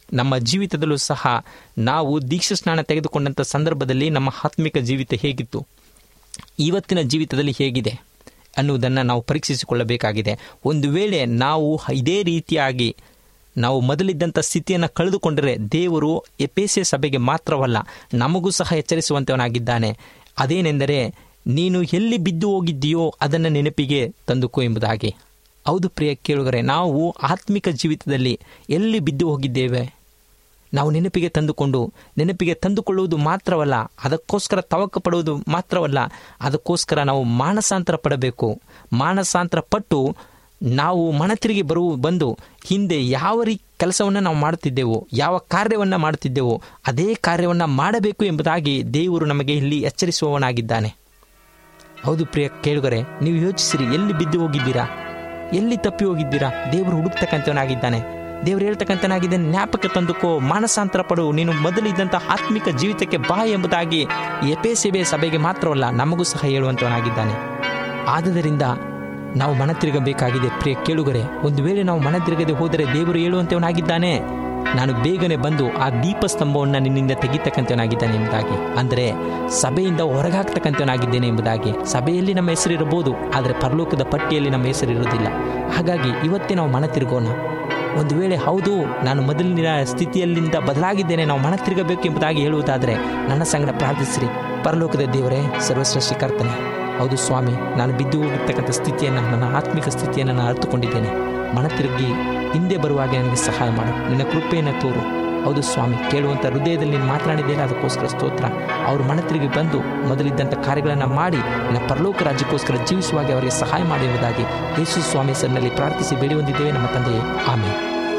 ನಮ್ಮ ಜೀವಿತದಲ್ಲೂ ಸಹ ನಾವು ದೀಕ್ಷಾ ಸ್ನಾನ ತೆಗೆದುಕೊಂಡಂಥ ಸಂದರ್ಭದಲ್ಲಿ ನಮ್ಮ ಆತ್ಮಿಕ ಜೀವಿತ ಹೇಗಿತ್ತು ಇವತ್ತಿನ ಜೀವಿತದಲ್ಲಿ ಹೇಗಿದೆ ಅನ್ನುವುದನ್ನು ನಾವು ಪರೀಕ್ಷಿಸಿಕೊಳ್ಳಬೇಕಾಗಿದೆ ಒಂದು ವೇಳೆ ನಾವು ಇದೇ ರೀತಿಯಾಗಿ ನಾವು ಮೊದಲಿದ್ದಂಥ ಸ್ಥಿತಿಯನ್ನು ಕಳೆದುಕೊಂಡರೆ ದೇವರು ಎಪೇಸೆ ಸಭೆಗೆ ಮಾತ್ರವಲ್ಲ ನಮಗೂ ಸಹ ಎಚ್ಚರಿಸುವಂತವನಾಗಿದ್ದಾನೆ ಅದೇನೆಂದರೆ ನೀನು ಎಲ್ಲಿ ಬಿದ್ದು ಹೋಗಿದ್ದೀಯೋ ಅದನ್ನು ನೆನಪಿಗೆ ತಂದುಕೋ ಎಂಬುದಾಗಿ ಹೌದು ಪ್ರಿಯ ಕೇಳುಗರೆ ನಾವು ಆತ್ಮಿಕ ಜೀವಿತದಲ್ಲಿ ಎಲ್ಲಿ ಬಿದ್ದು ಹೋಗಿದ್ದೇವೆ ನಾವು ನೆನಪಿಗೆ ತಂದುಕೊಂಡು ನೆನಪಿಗೆ ತಂದುಕೊಳ್ಳುವುದು ಮಾತ್ರವಲ್ಲ ಅದಕ್ಕೋಸ್ಕರ ತವಕ ಪಡುವುದು ಮಾತ್ರವಲ್ಲ ಅದಕ್ಕೋಸ್ಕರ ನಾವು ಮಾನಸಾಂತರ ಪಡಬೇಕು ಮಾನಸಾಂತರ ಪಟ್ಟು ನಾವು ಮನತಿರುಗಿ ಬರುವ ಬಂದು ಹಿಂದೆ ಯಾವ ರೀ ಕೆಲಸವನ್ನು ನಾವು ಮಾಡುತ್ತಿದ್ದೆವೋ ಯಾವ ಕಾರ್ಯವನ್ನು ಮಾಡುತ್ತಿದ್ದೆವೋ ಅದೇ ಕಾರ್ಯವನ್ನು ಮಾಡಬೇಕು ಎಂಬುದಾಗಿ ದೇವರು ನಮಗೆ ಇಲ್ಲಿ ಎಚ್ಚರಿಸುವವನಾಗಿದ್ದಾನೆ ಹೌದು ಪ್ರಿಯ ಕೇಳುಗರೆ ನೀವು ಯೋಚಿಸಿರಿ ಎಲ್ಲಿ ಬಿದ್ದು ಹೋಗಿದ್ದೀರಾ ಎಲ್ಲಿ ತಪ್ಪಿ ಹೋಗಿದ್ದೀರಾ ದೇವರು ಹುಡುಕ್ತಕ್ಕಂಥವನಾಗಿದ್ದಾನೆ ದೇವರು ಹೇಳ್ತಕ್ಕಂಥನಾಗಿದ್ದಾನೆ ಜ್ಞಾಪಕ ತಂದುಕೋ ಮಾನಸಾಂತರ ಪಡು ನೀನು ಮೊದಲಿದ್ದಂಥ ಆತ್ಮಿಕ ಜೀವಿತಕ್ಕೆ ಬಾ ಎಂಬುದಾಗಿ ಎಪೆಸೆಬೆ ಸಭೆಗೆ ಮಾತ್ರವಲ್ಲ ನಮಗೂ ಸಹ ಹೇಳುವಂಥವನಾಗಿದ್ದಾನೆ ಆದುದರಿಂದ ನಾವು ಮನ ತಿರುಗಬೇಕಾಗಿದೆ ಪ್ರಿಯ ಕೇಳುಗರೆ ಒಂದು ವೇಳೆ ನಾವು ಮನ ತಿರುಗದೆ ಹೋದರೆ ದೇವರು ಹೇಳುವಂಥವನಾಗಿದ್ದಾನೆ ನಾನು ಬೇಗನೆ ಬಂದು ಆ ದೀಪಸ್ತಂಭವನ್ನು ನಿನ್ನಿಂದ ತೆಗಿತಕ್ಕಂಥವನಾಗಿದ್ದಾನೆ ಎಂಬುದಾಗಿ ಅಂದರೆ ಸಭೆಯಿಂದ ಹೊರಗಾಗ್ತಕ್ಕಂಥವನಾಗಿದ್ದೇನೆ ಎಂಬುದಾಗಿ ಸಭೆಯಲ್ಲಿ ನಮ್ಮ ಹೆಸರಿರಬಹುದು ಆದರೆ ಪರಲೋಕದ ಪಟ್ಟಿಯಲ್ಲಿ ನಮ್ಮ ಹೆಸರಿರುವುದಿಲ್ಲ ಹಾಗಾಗಿ ಇವತ್ತೇ ನಾವು ಮನ ತಿರುಗೋಣ ಒಂದು ವೇಳೆ ಹೌದು ನಾನು ಮೊದಲಿನ ಸ್ಥಿತಿಯಲ್ಲಿಂದ ಬದಲಾಗಿದ್ದೇನೆ ನಾವು ಮನ ತಿರುಗಬೇಕು ಎಂಬುದಾಗಿ ಹೇಳುವುದಾದರೆ ನನ್ನ ಸಂಗಡ ಪ್ರಾರ್ಥಿಸಿರಿ ಪರಲೋಕದ ದೇವರೇ ಸರ್ವಶ್ರೇಷ್ಠ ಕರ್ತನೆ ಹೌದು ಸ್ವಾಮಿ ನಾನು ಬಿದ್ದು ಹೋಗಿರ್ತಕ್ಕಂಥ ಸ್ಥಿತಿಯನ್ನು ನನ್ನ ಆತ್ಮಿಕ ಸ್ಥಿತಿಯನ್ನು ನಾನು ಅರ್ಥಕೊಂಡಿದ್ದೇನೆ ಮನ ತಿರುಗಿ ಹಿಂದೆ ಬರುವಾಗ ನನಗೆ ಸಹಾಯ ಮಾಡು ನಿನ್ನ ಕೃಪೆಯನ್ನು ತೋರು ಹೌದು ಸ್ವಾಮಿ ಕೇಳುವಂಥ ಹೃದಯದಲ್ಲಿ ನೀನು ಮಾತನಾಡಿದ್ದೇನೆ ಅದಕ್ಕೋಸ್ಕರ ಸ್ತೋತ್ರ ಅವರು ಮನ ತಿರುಗಿ ಬಂದು ಮೊದಲಿದ್ದಂಥ ಕಾರ್ಯಗಳನ್ನು ಮಾಡಿ ನನ್ನ ಪರಲೋಕ ರಾಜ್ಯಕ್ಕೋಸ್ಕರ ಜೀವಿಸುವಾಗ ಅವರಿಗೆ ಸಹಾಯ ಮಾಡುವುದಾಗಿ ಯೇಸು ಸ್ವಾಮಿ ಸರ್ನಲ್ಲಿ ಪ್ರಾರ್ಥಿಸಿ ಬೇಡಿ ಹೊಂದಿದ್ದೇವೆ ನಮ್ಮ ತಂದೆಯೇ ಆಮೇಲೆ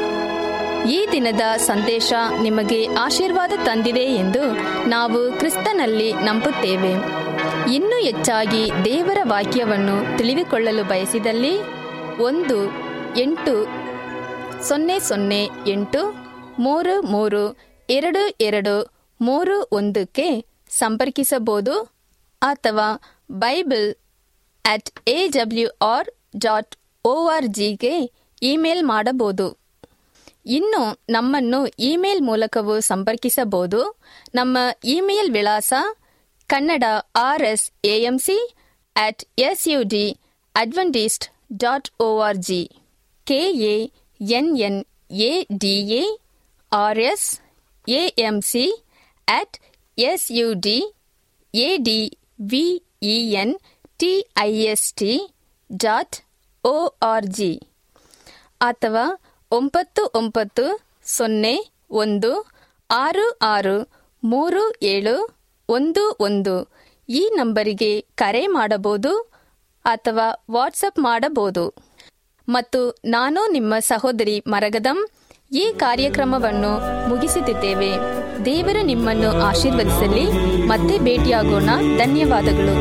ಈ ದಿನದ ಸಂದೇಶ ನಿಮಗೆ ಆಶೀರ್ವಾದ ತಂದಿದೆ ಎಂದು ನಾವು ಕ್ರಿಸ್ತನಲ್ಲಿ ನಂಬುತ್ತೇವೆ ಇನ್ನೂ ಹೆಚ್ಚಾಗಿ ದೇವರ ವಾಕ್ಯವನ್ನು ತಿಳಿದುಕೊಳ್ಳಲು ಬಯಸಿದಲ್ಲಿ ಒಂದು ಎಂಟು ಸೊನ್ನೆ ಸೊನ್ನೆ ಎಂಟು ಮೂರು ಮೂರು ಎರಡು ಎರಡು ಮೂರು ಒಂದಕ್ಕೆ ಸಂಪರ್ಕಿಸಬಹುದು ಅಥವಾ Bible at A W R dot O R ಜಿಗೆ ಇಮೇಲ್ ಮಾಡಬಹುದು ಇನ್ನು ನಮ್ಮನ್ನು ಇಮೇಲ್ ಮೂಲಕವೂ ಸಂಪರ್ಕಿಸಬಹುದು ನಮ್ಮ ಇಮೇಲ್ ವಿಳಾಸ Kannada R S AMC at S U D Adventist dot O R G K A N N A D A R S AMC at S U D A D V E N T I S T dot O R G ಅಥವಾ ಒಂಬತ್ತು ಒಂಬತ್ತು ಸೊನ್ನೆ ಒಂದು ಆರು ಆರು ಮೂರು ಏಳು ಒಂದು ಒಂದು ಈ ನಂಬರಿಗೆ ಕರೆ ಮಾಡಬಹುದು ಅಥವಾ ವಾಟ್ಸಪ್ ಮಾಡಬಹುದು ಮತ್ತು ನಾನು ನಿಮ್ಮ ಸಹೋದರಿ ಮರಗದಂ ಈ ಕಾರ್ಯಕ್ರಮವನ್ನು ಮುಗಿಸುತ್ತಿದ್ದೇವೆ ದೇವರು ನಿಮ್ಮನ್ನು ಆಶೀರ್ವದಿಸಲಿ ಮತ್ತೆ ಭೇಟಿಯಾಗೋಣ ಧನ್ಯವಾದಗಳು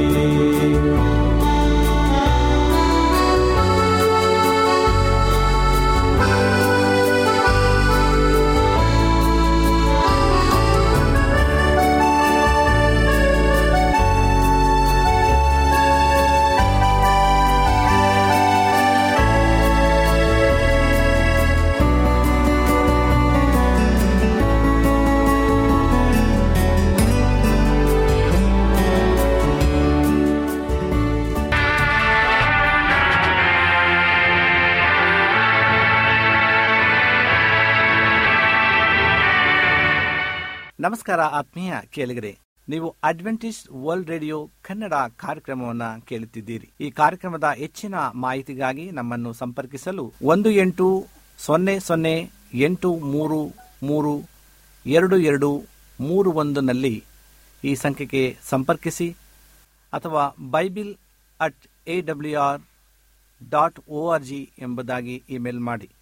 ನಮಸ್ಕಾರ ಆತ್ಮೀಯ ಕೇಳಿಗರೆ ನೀವು ಅಡ್ವೆಂಟಿಸ್ಟ್ ವರ್ಲ್ಡ್ ರೇಡಿಯೋ ಕನ್ನಡ ಕಾರ್ಯಕ್ರಮವನ್ನ ಕೇಳುತ್ತಿದ್ದೀರಿ ಈ ಕಾರ್ಯಕ್ರಮದ ಹೆಚ್ಚಿನ ಮಾಹಿತಿಗಾಗಿ ನಮ್ಮನ್ನು ಸಂಪರ್ಕಿಸಲು ಒಂದು ಎಂಟು ಸೊನ್ನೆ ಸೊನ್ನೆ ಎಂಟು ಮೂರು ಮೂರು ಎರಡು ಎರಡು ಮೂರು ಒಂದನಲ್ಲಿ ಈ ಸಂಖ್ಯೆಗೆ ಸಂಪರ್ಕಿಸಿ ಅಥವಾ Bible at A W R dot O R G ಎಂಬುದಾಗಿ ಇಮೇಲ್ ಮಾಡಿ